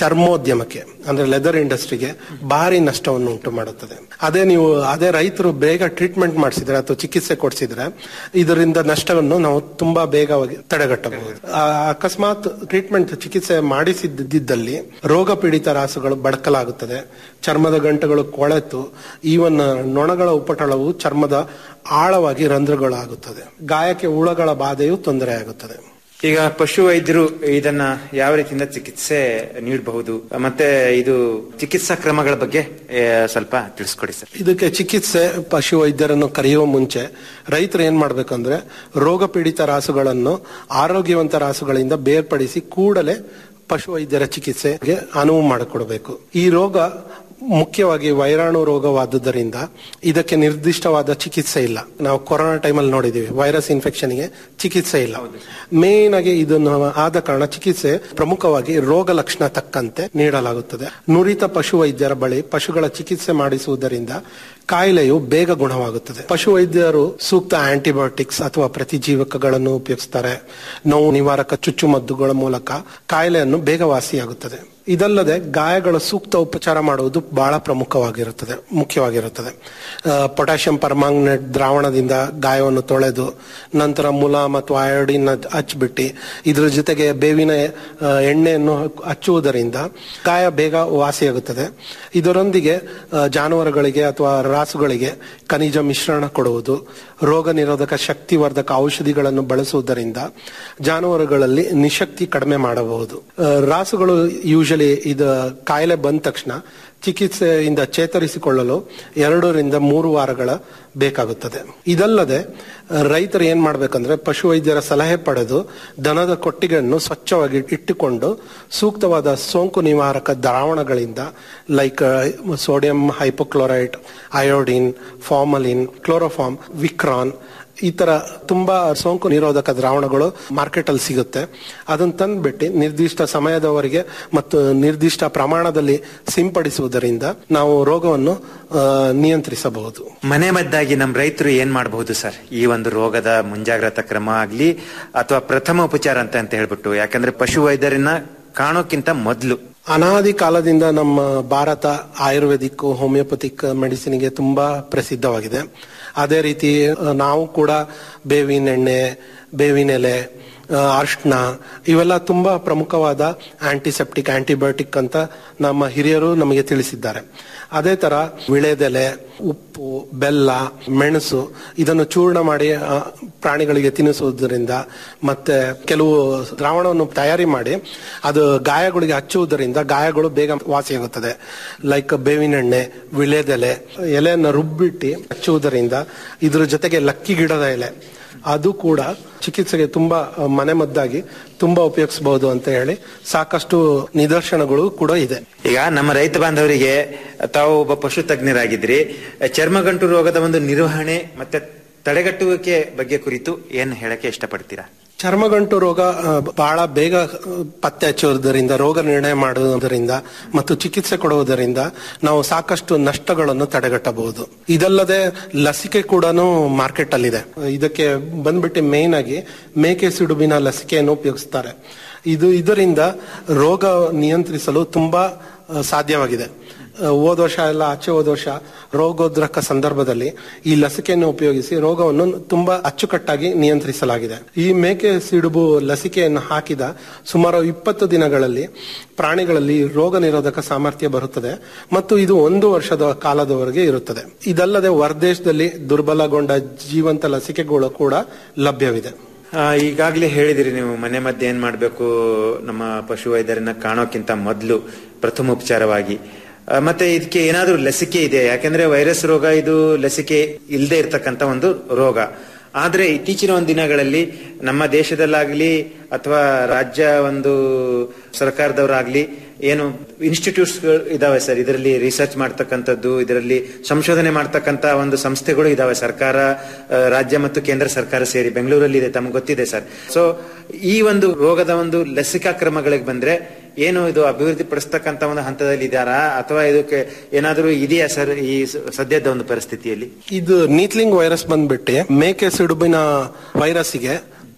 ಚರ್ಮೋದ್ಯಮಕ್ಕೆ ಅಂದ್ರೆ ಲೆದರ್ ಇಂಡಸ್ಟ್ರಿಗೆ ಭಾರಿ ನಷ್ಟವನ್ನು ಉಂಟು ಮಾಡುತ್ತದೆ ಅದೇ ನೀವು ಅದೇ ರೈತರು ಬೇಗ ಟ್ರೀಟ್ಮೆಂಟ್ ಮಾಡಿಸಿದ್ರೆ ಅಥವಾ ಚಿಕಿತ್ಸೆ ಕೊಡಿಸಿದ್ರೆ ಇದರಿಂದ ನಷ್ಟವನ್ನು ನಾವು ತುಂಬಾ ಬೇಗವಾಗಿ ತಡೆಗಟ್ಟಬಹುದು ಆ, ಅಕಸ್ಮಾತ್ ಟ್ರೀಟ್ಮೆಂಟ್ ಚಿಕಿತ್ಸೆ ಮಾಡಿಸಿದ್ದಲ್ಲಿ ರೋಗ ಪೀಡಿತ ರಾಸುಗಳು ಬಡಕಲಾಗುತ್ತದೆ ಚರ್ಮದ ಗಂಟುಗಳು ಕೊಳೆತು ಈವನ್ ನೊಣಗಳ ಉಪಟಳವು ಚರ್ಮದ ಆಳವಾಗಿ ರಂಧ್ರಗಳಾಗುತ್ತದೆ ಗಾಯಕ್ಕೆ ಹುಳಗಳ ಬಾಧೆಯು ತೊಂದರೆ ಆಗುತ್ತದೆ ಈಗ ಪಶು ವೈದ್ಯರು ಇದನ್ನ ಯಾವ ರೀತಿಯಿಂದ ಚಿಕಿತ್ಸೆ ನೀಡಬಹುದು ಮತ್ತೆ ಇದು ಚಿಕಿತ್ಸಾ ಕ್ರಮಗಳ ಬಗ್ಗೆ ಆ, ಸ್ವಲ್ಪ ತಿಳಿಸ್ಕೊಡಿ ಸರ್ ಇದಕ್ಕೆ ಚಿಕಿತ್ಸೆ ಪಶು ವೈದ್ಯರನ್ನು ಕರೆಯುವ ಮುಂಚೆ ರೈತರು ಏನ್ ಮಾಡ್ಬೇಕಂದ್ರೆ ರೋಗ ಪೀಡಿತ ರಾಸುಗಳನ್ನು ಆರೋಗ್ಯವಂತ ರಾಸುಗಳಿಂದ ಬೇರ್ಪಡಿಸಿ ಕೂಡಲೇ ಪಶು ವೈದ್ಯರ ಚಿಕಿತ್ಸೆಗೆ ಅನುವು ಮಾಡಿಕೊಡಬೇಕು ಈ ರೋಗ ಮುಖ್ಯವಾಗಿ ವೈರಾಣು ರೋಗವಾದುದರಿಂದ ಇದಕ್ಕೆ ನಿರ್ದಿಷ್ಟವಾದ ಚಿಕಿತ್ಸೆ ಇಲ್ಲ ನಾವು ಕೊರೋನಾ ಟೈಮಲ್ಲಿ ನೋಡಿದೀವಿ ವೈರಸ್ ಇನ್ಫೆಕ್ಷನ್ಗೆ ಚಿಕಿತ್ಸೆ ಇಲ್ಲ ಮೇನ್ ಆಗಿ ಇದನ್ನು ಆದ ಕಾರಣ ಚಿಕಿತ್ಸೆ ಪ್ರಮುಖವಾಗಿ ರೋಗ ಲಕ್ಷಣ ತಕ್ಕಂತೆ ನೀಡಲಾಗುತ್ತದೆ ನುರಿತ ಪಶು ವೈದ್ಯರ ಬಳಿ ಪಶುಗಳ ಚಿಕಿತ್ಸೆ ಮಾಡಿಸುವುದರಿಂದ ಕಾಯಿಲೆಯು ಬೇಗ ಗುಣವಾಗುತ್ತದೆ ಪಶು ವೈದ್ಯರು ಸೂಕ್ತ ಆಂಟಿಬಯೋಟಿಕ್ಸ್ ಅಥವಾ ಪ್ರತಿಜೀವಕಗಳನ್ನು ಉಪಯೋಗಿಸ್ತಾರೆ ನೋವು ನಿವಾರಕ ಚುಚ್ಚುಮದ್ದುಗಳ ಮೂಲಕ ಕಾಯಿಲೆಯನ್ನು ಬೇಗ ವಾಸಿಯಾಗುತ್ತದೆ ಇದಲ್ಲದೆ ಗಾಯಗಳ ಸೂಕ್ತ ಉಪಚಾರ ಮಾಡುವುದು ಬಹಳ ಪ್ರಮುಖವಾಗಿರುತ್ತದೆ ಮುಖ್ಯವಾಗಿರುತ್ತದೆ ಪೊಟ್ಯಾಷಿಯಂ ಪರ್ಮಾಂಗನೇಟ್ ದ್ರಾವಣದಿಂದ ಗಾಯವನ್ನು ತೊಳೆದು ನಂತರ ಮುಲ ಮತ್ತು ಅಯೋಡಿನ್ ಹಚ್ಬಿಟ್ಟು ಇದ್ರ ಜೊತೆಗೆ ಬೇವಿನ ಆ, ಎಣ್ಣೆಯನ್ನು ಹಚ್ಚುವುದರಿಂದ ಗಾಯ ಬೇಗ ವಾಸಿಯಾಗುತ್ತದೆ ಇದರೊಂದಿಗೆ ಆ, ಜಾನುವಾರುಗಳಿಗೆ ಅಥವಾ ರಾಸುಗಳಿಗೆ ಖನಿಜ ಮಿಶ್ರಣ ಕೊಡುವುದು ರೋಗ ನಿರೋಧಕ ಶಕ್ತಿವರ್ಧಕ ಔಷಧಿಗಳನ್ನು ಬಳಸುವುದರಿಂದ ಜಾನುವಾರುಗಳಲ್ಲಿ ನಿಶಕ್ತಿ ಕಡಿಮೆ ಮಾಡಬಹುದು ಆ, ರಾಸುಗಳು ಯೂಶಲಿ ಇದು ಕಾಯಿಲೆ ಬಂದ ತಕ್ಷಣ ಚಿಕಿತ್ಸೆಯಿಂದ ಚೇತರಿಸಿಕೊಳ್ಳಲು ಎರಡರಿಂದ ಮೂರು ವಾರಗಳ ಬೇಕಾಗುತ್ತದೆ ಇದಲ್ಲದೆ ಆ, ರೈತರು ಏನ್ ಮಾಡ್ಬೇಕಂದ್ರೆ ಪಶು ವೈದ್ಯರ ಸಲಹೆ ಪಡೆದು ದನದ ಕೊಟ್ಟಿಗೆಯನ್ನು ಸ್ವಚ್ಛವಾಗಿ ಇಟ್ಟುಕೊಂಡು ಸೂಕ್ತವಾದ ಸೋಂಕು ನಿವಾರಕ ದ್ರಾವಣಗಳಿಂದ like sodium hypochloride iodine formalin chloroform ವಿಕ್ರಾನ್ ಈ ತರ ತುಂಬಾ ಸೋಂಕು ನಿರೋಧಕ ದ್ರಾವಣಗಳು ಮಾರ್ಕೆಟ್ ಅಲ್ಲಿ ಸಿಗುತ್ತೆ ಅದನ್ನ ತಂದ್ಬಿಟ್ಟು ನಿರ್ದಿಷ್ಟ ಸಮಯದವರೆಗೆ ಮತ್ತು ನಿರ್ದಿಷ್ಟ ಪ್ರಮಾಣದಲ್ಲಿ ಸಿಂಪಡಿಸುವುದರಿಂದ ನಾವು ರೋಗವನ್ನು ಆ, ನಿಯಂತ್ರಿಸಬಹುದು ಮನೆ ಮದ್ದಾಗಿ ನಮ್ಮ ರೈತರು ಏನ್ ಮಾಡಬಹುದು ಸರ್ ಈ ಒಂದು ರೋಗದ ಮುಂಜಾಗ್ರತಾ ಕ್ರಮ ಆಗ್ಲಿ ಅಥವಾ ಪ್ರಥಮ ಉಪಚಾರ ಅಂತ ಅಂತ ಹೇಳ್ಬಿಟ್ಟು ಯಾಕಂದ್ರೆ ಪಶು ವೈದ್ಯರನ್ನ ಕಾಣೋಕ್ಕಿಂತ ಮೊದಲು ಅನಾದಿ ಕಾಲದಿಂದ ನಮ್ಮ ಭಾರತ ಆಯುರ್ವೇದಿಕ್ ಹೋಮಿಯೋಪತಿಕ್ ಮೆಡಿಸಿನ್ಗೆ ತುಂಬಾ ಪ್ರಸಿದ್ಧವಾಗಿದೆ ಅದೇ ರೀತಿ ಆ, ನಾವು ಕೂಡ ಬೇವಿನ ಎಣ್ಣೆ ಬೇವಿನ ಎಲೆ ಆ, ಅರ್ಶಿನ ಇವೆಲ್ಲ ತುಂಬಾ ಪ್ರಮುಖವಾದ ಆಂಟಿಸೆಪ್ಟಿಕ್ ಆಂಟಿಬಯೋಟಿಕ್ ಅಂತ ನಮ್ಮ ಹಿರಿಯರು ನಮಗೆ ತಿಳಿಸಿದ್ದಾರೆ ಅದೇ ತರ ವಿಳೆದೆಲೆ ಉಪ್ಪು ಬೆಲ್ಲ ಮೆಣಸು ಇದನ್ನು ಚೂರ್ಣ ಮಾಡಿ ಆ, ಪ್ರಾಣಿಗಳಿಗೆ ತಿನ್ನಿಸುವುದರಿಂದ ಮತ್ತೆ ಕೆಲವು ದ್ರಾವಣವನ್ನು ತಯಾರಿ ಮಾಡಿ ಅದು ಗಾಯಗಳಿಗೆ ಹಚ್ಚುವುದರಿಂದ ಗಾಯಗಳು ಬೇಗ ವಾಸಿಯಾಗುತ್ತದೆ ಲೈಕ್ ಬೇವಿನ ಎಣ್ಣೆ ವಿಳೆದೆಲೆ ಎಲೆಯನ್ನು ರುಬ್ಬಿಟ್ಟು ಹಚ್ಚುವುದರಿಂದ ಇದ್ರ ಜೊತೆಗೆ ಲಕ್ಕಿ ಗಿಡದ ಎಲೆ ಅದು ಕೂಡ ಚಿಕಿತ್ಸೆಗೆ ತುಂಬಾ ಆ, ಮನೆಮದ್ದಾಗಿ ತುಂಬಾ ಉಪಯೋಗಿಸಬಹುದು ಅಂತ ಹೇಳಿ ಸಾಕಷ್ಟು ನಿದರ್ಶನಗಳು ಕೂಡ ಇದೆ ಈಗ ನಮ್ಮ ರೈತ ಬಾಂಧವರಿಗೆ ತಾವು ಒಬ್ಬ ಪಶು ತಜ್ಞರಾಗಿದ್ರಿ ಚರ್ಮಗಂಟು ರೋಗದ ಒಂದು ನಿರ್ವಹಣೆ ಮತ್ತೆ ತಡೆಗಟ್ಟುವಿಕೆ ಬಗ್ಗೆ ಕುರಿತು ಏನ್ ಹೇಳಕ್ಕೆ ಇಷ್ಟಪಡ್ತೀರಾ ಚರ್ಮಗಂಟು ರೋಗ ಆ, ಬಹಳ ಬೇಗ ಆ, ಪತ್ತೆ ಹಚ್ಚುವುದರಿಂದ ರೋಗ ನಿರ್ಣಯ ಮಾಡುವುದರಿಂದ ಮತ್ತು ಚಿಕಿತ್ಸೆ ಕೊಡುವುದರಿಂದ ನಾವು ಸಾಕಷ್ಟು ನಷ್ಟಗಳನ್ನು ತಡೆಗಟ್ಟಬಹುದು ಇದಲ್ಲದೆ ಲಸಿಕೆ ಕೂಡ ಮಾರ್ಕೆಟ್ ಅಲ್ಲಿದೆ ಇದಕ್ಕೆ ಬಂದ್ಬಿಟ್ಟು ಮೇನ್ ಆಗಿ ಮೇಕೆ ಸಿಡುಬಿನ ಲಸಿಕೆಯನ್ನು ಉಪಯೋಗಿಸ್ತಾರೆ ಇದು ಇದರಿಂದ ರೋಗ ನಿಯಂತ್ರಿಸಲು ತುಂಬಾ ಆ, ಸಾಧ್ಯವಾಗಿದೆ ಆ, ಹೋದ ವರ್ಷ ಎಲ್ಲ ಆಚೆ ಹೋದ ವರ್ಷ ರೋಗೋದ್ರಕ ಸಂದರ್ಭದಲ್ಲಿ ಈ ಲಸಿಕೆಯನ್ನು ಉಪಯೋಗಿಸಿ ರೋಗವನ್ನು ತುಂಬಾ ಅಚ್ಚುಕಟ್ಟಾಗಿ ನಿಯಂತ್ರಿಸಲಾಗಿದೆ ಈ ಮೇಕೆ ಸಿಡುಬು ಲಸಿಕೆಯನ್ನು ಹಾಕಿದ ಸುಮಾರು ಇಪ್ಪತ್ತು ದಿನಗಳಲ್ಲಿ ಪ್ರಾಣಿಗಳಲ್ಲಿ ರೋಗ ನಿರೋಧಕ ಸಾಮರ್ಥ್ಯ ಬರುತ್ತದೆ ಮತ್ತು ಇದು ಒಂದು ವರ್ಷದ ಕಾಲದವರೆಗೆ ಇರುತ್ತದೆ ಇದಲ್ಲದೆ ಹೊರದೇಶದಲ್ಲಿ ದುರ್ಬಲಗೊಂಡ ಜೀವಂತ ಲಸಿಕೆಗಳು ಕೂಡ ಲಭ್ಯವಿದೆ ಆ, ಈಗಾಗ್ಲೇ ಹೇಳಿದಿರಿ ನೀವು ಮನೆ ಮಧ್ಯೆ ಏನ್ ಮಾಡ್ಬೇಕು ನಮ್ಮ ಪಶು ವೈದ್ಯರನ್ನ ಕಾಣೋಕ್ಕಿಂತ ಮೊದಲು ಪ್ರಥಮ ಉಪಚಾರವಾಗಿ ಆ, ಮತ್ತೆ ಇದಕ್ಕೆ ಏನಾದ್ರೂ ಲಸಿಕೆ ಇದೆ ಯಾಕಂದ್ರೆ ವೈರಸ್ ರೋಗ ಇದು ಲಸಿಕೆ ಇಲ್ಲದೆ ಇರ್ತಕ್ಕಂತ ಒಂದು ರೋಗ ಆದ್ರೆ ಇತ್ತೀಚಿನ ಒಂದು ದಿನಗಳಲ್ಲಿ ನಮ್ಮ ದೇಶದಲ್ಲಾಗ್ಲಿ ಅಥವಾ ರಾಜ್ಯ ಒಂದು ಸರ್ಕಾರದವರಾಗ್ಲಿ ಏನು ಇನ್ಸ್ಟಿಟ್ಯೂಟ್ಸ್ ಇದಾವೆ ಸರ್ ಇದರಲ್ಲಿ ರಿಸರ್ಚ್ ಮಾಡ್ತಕ್ಕಂಥದ್ದು ಇದರಲ್ಲಿ ಸಂಶೋಧನೆ ಮಾಡ್ತಕ್ಕಂತ ಒಂದು ಸಂಸ್ಥೆಗಳು ಇದಾವೆ ಸರ್ಕಾರ ಆ, ರಾಜ್ಯ ಮತ್ತು ಕೇಂದ್ರ ಸರ್ಕಾರ ಸೇರಿ ಬೆಂಗಳೂರಲ್ಲಿ ಇದೆ ತಮ್ಗೆ ಗೊತ್ತಿದೆ ಸರ್ ಸೊ ಈ ಒಂದು ರೋಗದ ಒಂದು ಲಸಿಕಾ ಕ್ರಮಗಳಿಗೆ ಬಂದ್ರೆ ಏನು ಇದು ಅಭಿವೃದ್ಧಿ ಪಡಿಸ್ತಕ್ಕಂತ ಒಂದು ಹಂತದಲ್ಲಿ ಇದ್ದಾರಾ ಅಥವಾ ಇದಕ್ಕೆ ಏನಾದರೂ ಇದೆಯಾ ಸರ್ ಈ ಸ- ಸದ್ಯದ ಒಂದು ಪರಿಸ್ಥಿತಿಯಲ್ಲಿ ಇದು ನೀತ್ಲಿಂಗ್ ವೈರಸ್ ಬಂದ್ಬಿಟ್ಟು ಮೇಕೆ ಸಿಡುಬಿನ ವೈರಸ್ಗೆ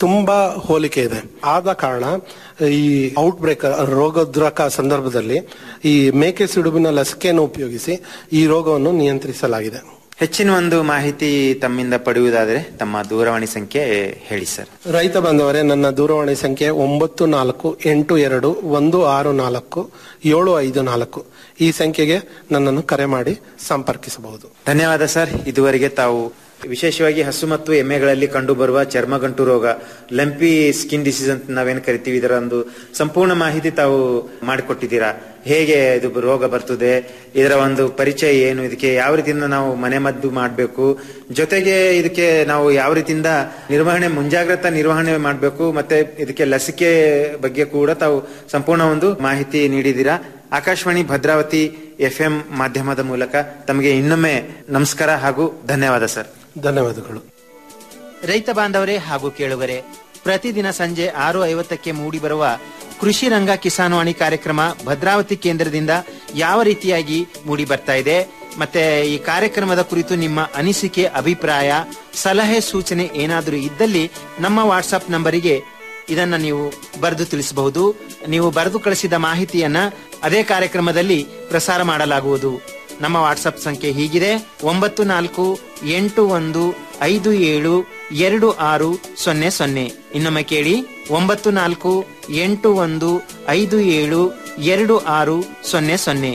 ತುಂಬಾ ಹೋಲಿಕೆ ಇದೆ ಆದ ಕಾರಣ ಈ ಔಟ್ಬ್ರೇಕ್ ರೋಗದ್ರಕ ಸಂದರ್ಭದಲ್ಲಿ ಈ ಮೇಕೆ ಸಿಡುಬಿನ ಲಸಿಕೆಯನ್ನು ಉಪಯೋಗಿಸಿ ಈ ರೋಗವನ್ನು ನಿಯಂತ್ರಿಸಲಾಗಿದೆ ಹೆಚ್ಚಿನ ಒಂದು ಮಾಹಿತಿ ತಮ್ಮಿಂದ ಪಡೆಯುವುದಾದರೆ ತಮ್ಮ ದೂರವಾಣಿ ಸಂಖ್ಯೆ ಹೇಳಿ ಸರ್ ರೈತ ಬಾಂಧವರೇ ನನ್ನ ದೂರವಾಣಿ ಸಂಖ್ಯೆ ಒಂಬತ್ತು ನಾಲ್ಕು ಎಂಟು ಎರಡು ಒಂದು ಆರು ನಾಲ್ಕು ಏಳು ಐದು ನಾಲ್ಕು ಈ ಸಂಖ್ಯೆಗೆ ನನ್ನನ್ನು ಕರೆ ಮಾಡಿ ಸಂಪರ್ಕಿಸಬಹುದು ಧನ್ಯವಾದ ಸರ್ ಇದುವರೆಗೆ ತಾವು ವಿಶೇಷವಾಗಿ ಹಸು ಮತ್ತು ಎಮ್ಮೆಗಳಲ್ಲಿ ಕಂಡುಬರುವ ಚರ್ಮಗಂಟು ರೋಗ ಲಂಪಿ ಸ್ಕಿನ್ ಡಿಸೀಸ್ ಅಂತ ನಾವೇನು ಕರಿತೀವಿ ಇದರ ಒಂದು ಸಂಪೂರ್ಣ ಮಾಹಿತಿ ತಾವು ಮಾಡಿಕೊಟ್ಟಿದ್ದೀರಾ ಹೇಗೆ ಇದು ರೋಗ ಬರ್ತದೆ ಇದರ ಒಂದು ಪರಿಚಯ ಏನು ಇದಕ್ಕೆ ಯಾವ ರೀತಿಯಿಂದ ನಾವು ಮನೆ ಮದ್ದು ಮಾಡಬೇಕು ಜೊತೆಗೆ ಇದಕ್ಕೆ ನಾವು ಯಾವ ರೀತಿಯಿಂದ ನಿರ್ವಹಣೆ ಮುಂಜಾಗ್ರತಾ ನಿರ್ವಹಣೆ ಮಾಡಬೇಕು ಮತ್ತೆ ಇದಕ್ಕೆ ಲಸಿಕೆ ಬಗ್ಗೆ ಕೂಡ ತಾವು ಸಂಪೂರ್ಣ ಒಂದು ಮಾಹಿತಿ ನೀಡಿದ್ದೀರಾ ಆಕಾಶವಾಣಿ ಭದ್ರಾವತಿ ಎಫ್ ಎಂ ಮಾಧ್ಯಮದ ಮೂಲಕ ತಮಗೆ ಇನ್ನೊಮ್ಮೆ ನಮಸ್ಕಾರ ಹಾಗೂ ಧನ್ಯವಾದ ಸರ್ ಧನ್ಯವಾದಗಳು ರೈತ ಬಾಂಧವರೇ ಹಾಗೂ ಕೇಳುಗರೆ ಪ್ರತಿದಿನ ಸಂಜೆ ಆರು ಐವತ್ತಕ್ಕೆ ಮೂಡಿಬರುವ ಕೃಷಿ ರಂಗ ಕಿಸಾನ್ವಾಣಿ ಕಾರ್ಯಕ್ರಮ ಭದ್ರಾವತಿ ಕೇಂದ್ರದಿಂದ ಯಾವ ರೀತಿಯಾಗಿ ಮೂಡಿ ಬರ್ತಾ ಇದೆ ಮತ್ತೆ ಈ ಕಾರ್ಯಕ್ರಮದ ಕುರಿತು ನಿಮ್ಮ ಅನಿಸಿಕೆ ಅಭಿಪ್ರಾಯ ಸಲಹೆ ಸೂಚನೆ ಏನಾದರೂ ಇದ್ದಲ್ಲಿ ನಮ್ಮ ವಾಟ್ಸ್ಆಪ್ ನಂಬರಿಗೆ ಇದನ್ನ ನೀವು ಬರೆದು ತಿಳಿಸಬಹುದು ನೀವು ಬರೆದು ಕಳಿಸಿದ ಮಾಹಿತಿಯನ್ನ ಅದೇ ಕಾರ್ಯಕ್ರಮದಲ್ಲಿ ಪ್ರಸಾರ ಮಾಡಲಾಗುವುದು ನಮ್ಮ ವಾಟ್ಸಪ್ ಸಂಖ್ಯೆ ಹೀಗಿದೆ ಒಂಬತ್ತು ನಾಲ್ಕು ಎಂಟು ಒಂದು ಐದು ಏಳು ಎರಡು ಆರು ಸೊನ್ನೆ ಸೊನ್ನೆ ಇನ್ನೊಮ್ಮೆ ಕೇಳಿ ಒಂಬತ್ತು ನಾಲ್ಕು ಎಂಟು ಒಂದು ಐದು ಏಳು ಎರಡು ಆರು ಸೊನ್ನೆ ಸೊನ್ನೆ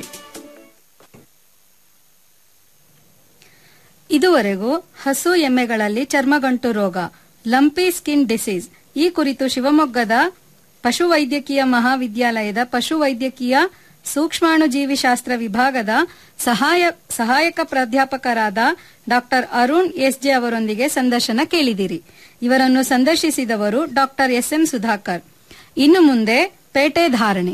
ಇದುವರೆಗೂ ಹಸು ಎಮ್ಮೆಗಳಲ್ಲಿ ಚರ್ಮಗಂಟು ರೋಗ ಲಂಪಿ ಸ್ಕಿನ್ ಡಿಸೀಸ್ ಈ ಕುರಿತು ಶಿವಮೊಗ್ಗದ ಪಶುವೈದ್ಯಕೀಯ ಮಹಾವಿದ್ಯಾಲಯದ ಪಶುವೈದ್ಯಕೀಯ ಸೂಕ್ಷ್ಮಾಣುಜೀವಿಶಾಸ್ತ್ರ ವಿಭಾಗದ ಸಹಾಯ ಸಹಾಯಕ ಪ್ರಾಧ್ಯಾಪಕರಾದ ಡಾಕ್ಟರ್ ಅರುಣ್ ಎಸ್ಜೆ ಅವರೊಂದಿಗೆ ಸಂದರ್ಶನ ಕೇಳಿದಿರಿ ಇವರನ್ನು ಸಂದರ್ಶಿಸಿದವರು ಡಾಕ್ಟರ್ ಎಸ್ ಎಂ ಸುಧಾಕರ್ ಇನ್ನು ಮುಂದೆ ಪೇಟೆ ಧಾರಣೆ